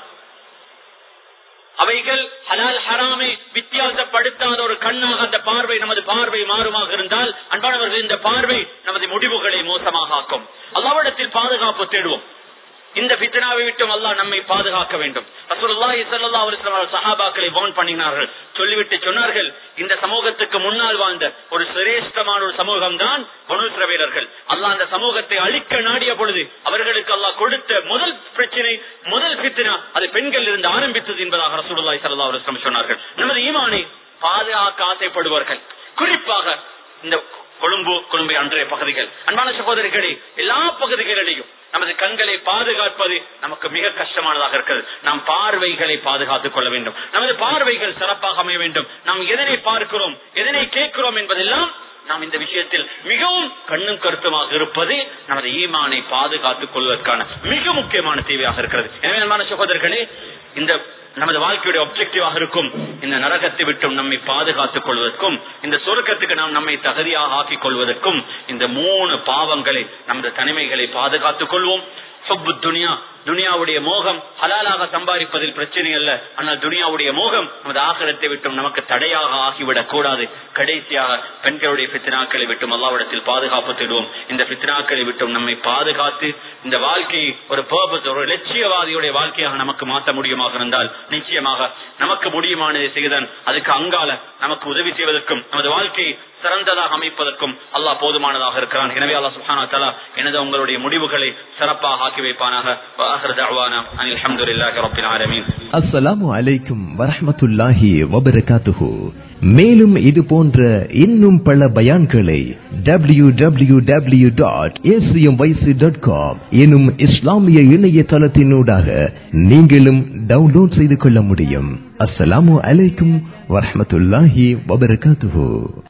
அவைகள் ஹலால் ஹராமை வித்தியாசப்படுத்தாத ஒரு கண்ணாக அந்த பார்வை நமது பார்வை மாறுமாக இருந்தால் அன்பானவர்கள் இந்த பார்வை நமது முடிவுகளை மோசமாக ஆக்கும் அல்லாவிடத்தில் பாதுகாப்பு தேடுவோம் இந்த பித்னாவை விட்டும் அல்லாஹ் நம்மை பாதுகாக்க வேண்டும் ரசூலுல்லாஹி ஸல்லல்லாஹு அலைஹி வஸல்லம் சஹாபாக்களை வார்ன் பண்ணினார்கள் சொல்லிவிட்டு சொன்னார்கள் இந்த சமூகத்துக்கு முன்னால் வாழ்ந்த ஒரு சிரேஷ்டமான ஒரு சமூகம் தான் வீரர்கள் அல்லாஹ் அந்த சமூகத்தை அழிக்க நாடிய பொழுது அவர்களுக்கு அல்லாஹ் கொடுத்த முதல் பிரச்சனை முதல் பித்னா அது பெண்கள் இருந்து ஆரம்பித்தது என்பதாக ரசூலுல்லாஹி ஸல்லல்லாஹு அலைஹி வஸல்லம் சொன்னார்கள் நமது ஈமானை பாதுகாக்க ஆசைப்படுவார்கள் குறிப்பாக இந்த கொழும்பு கொழும்பை அன்றைய பகுதிகள் அன்பான சகோதரிகளே எல்லா பகுதிகளிலையும் நமது கண்களை பாதுகாப்பது நமக்கு மிக கஷ்டமானதாக இருக்கிறது நாம் பார்வைகளை பாதுகாத்துக் கொள்ள வேண்டும் நமது பார்வைகள் சிறப்பாக அமைய வேண்டும் நாம் எதனை பார்க்கிறோம் எதனை கேட்கிறோம் என்பதெல்லாம் நாம் இந்த விஷயத்தில் மிகவும் கண்ணும் கருத்துமாக இருப்பது நமது ஈமானை பாதுகாத்துக் கொள்வதற்கான மிக முக்கியமான தேவையாக இருக்கிறது எனவே அன்பான சகோதரர்களே இந்த நமது வாழ்க்கையுடைய ஒப்ஜெக்டிவாக இருக்கும் இந்த நரகத்தை விட்டும் நம்மை பாதுகாத்துக் கொள்வதற்கும் இந்த சொர்க்கத்துக்கு நாம் நம்மை தகுதியாக ஆக்கிக் கொள்வதற்கும் இந்த மூணு பாவங்களை நமது தனிமைகளை பாதுகாத்துக் கொள்வோம் சொப்பு துனியா துனியாவுடைய மோகம் ஹலாலாக சம்பாதிப்பதில் பிரச்சனை அல்ல ஆனால் துனியாவுடைய மோகம் நமது ஆகரத்தை விட்டும் நமக்கு தடையாக ஆகிவிடக் கூடாது கடைசியாக பெண்களுடைய பித்னாக்களை விட்டும் அல்லாவிடத்தில் பாதுகாப்பு தேடுவோம் இந்த பித்னாக்களை விட்டும் நம்மை பாதுகாத்து இந்த வாழ்க்கையை ஒரு பர்பஸ் ஒரு லட்சியவாதியுடைய வாழ்க்கையாக நமக்கு மாற்ற முடியுமாக இருந்தால் நிச்சயமாக நமக்கு முடியுமானதை செய்தான் அதுக்கு அங்கால நமக்கு உதவி செய்வதற்கும் நமது வாழ்க்கையை சிறந்ததாக அமைப்பதற்கும் அல்லாஹ் போதுமானதாக இருக்கிறான் எனவே அல்லாஹ் சுஹானா தலா எனது உங்களுடைய முடிவுகளை சிறப்பாக ஆக்கி வைப்பானாக وآخر دعوانا أن الحمد لله رب العالمين அஸ்ஸலாமு அலைக்கும் வரஹ்மத்துல்லாஹி வபரகாத்துஹு மேலும் இது போன்ற இன்னும் பல பயான்களை W W W dot dot com எனும் இஸ்லாமிய இணையதளத்தினூடாக நீங்களும் டவுன்லோட் செய்து கொள்ள முடியும் அஸ்ஸலாமு அலைக்கும் வரஹ்மத்துல்லாஹி வபரகாத்துஹு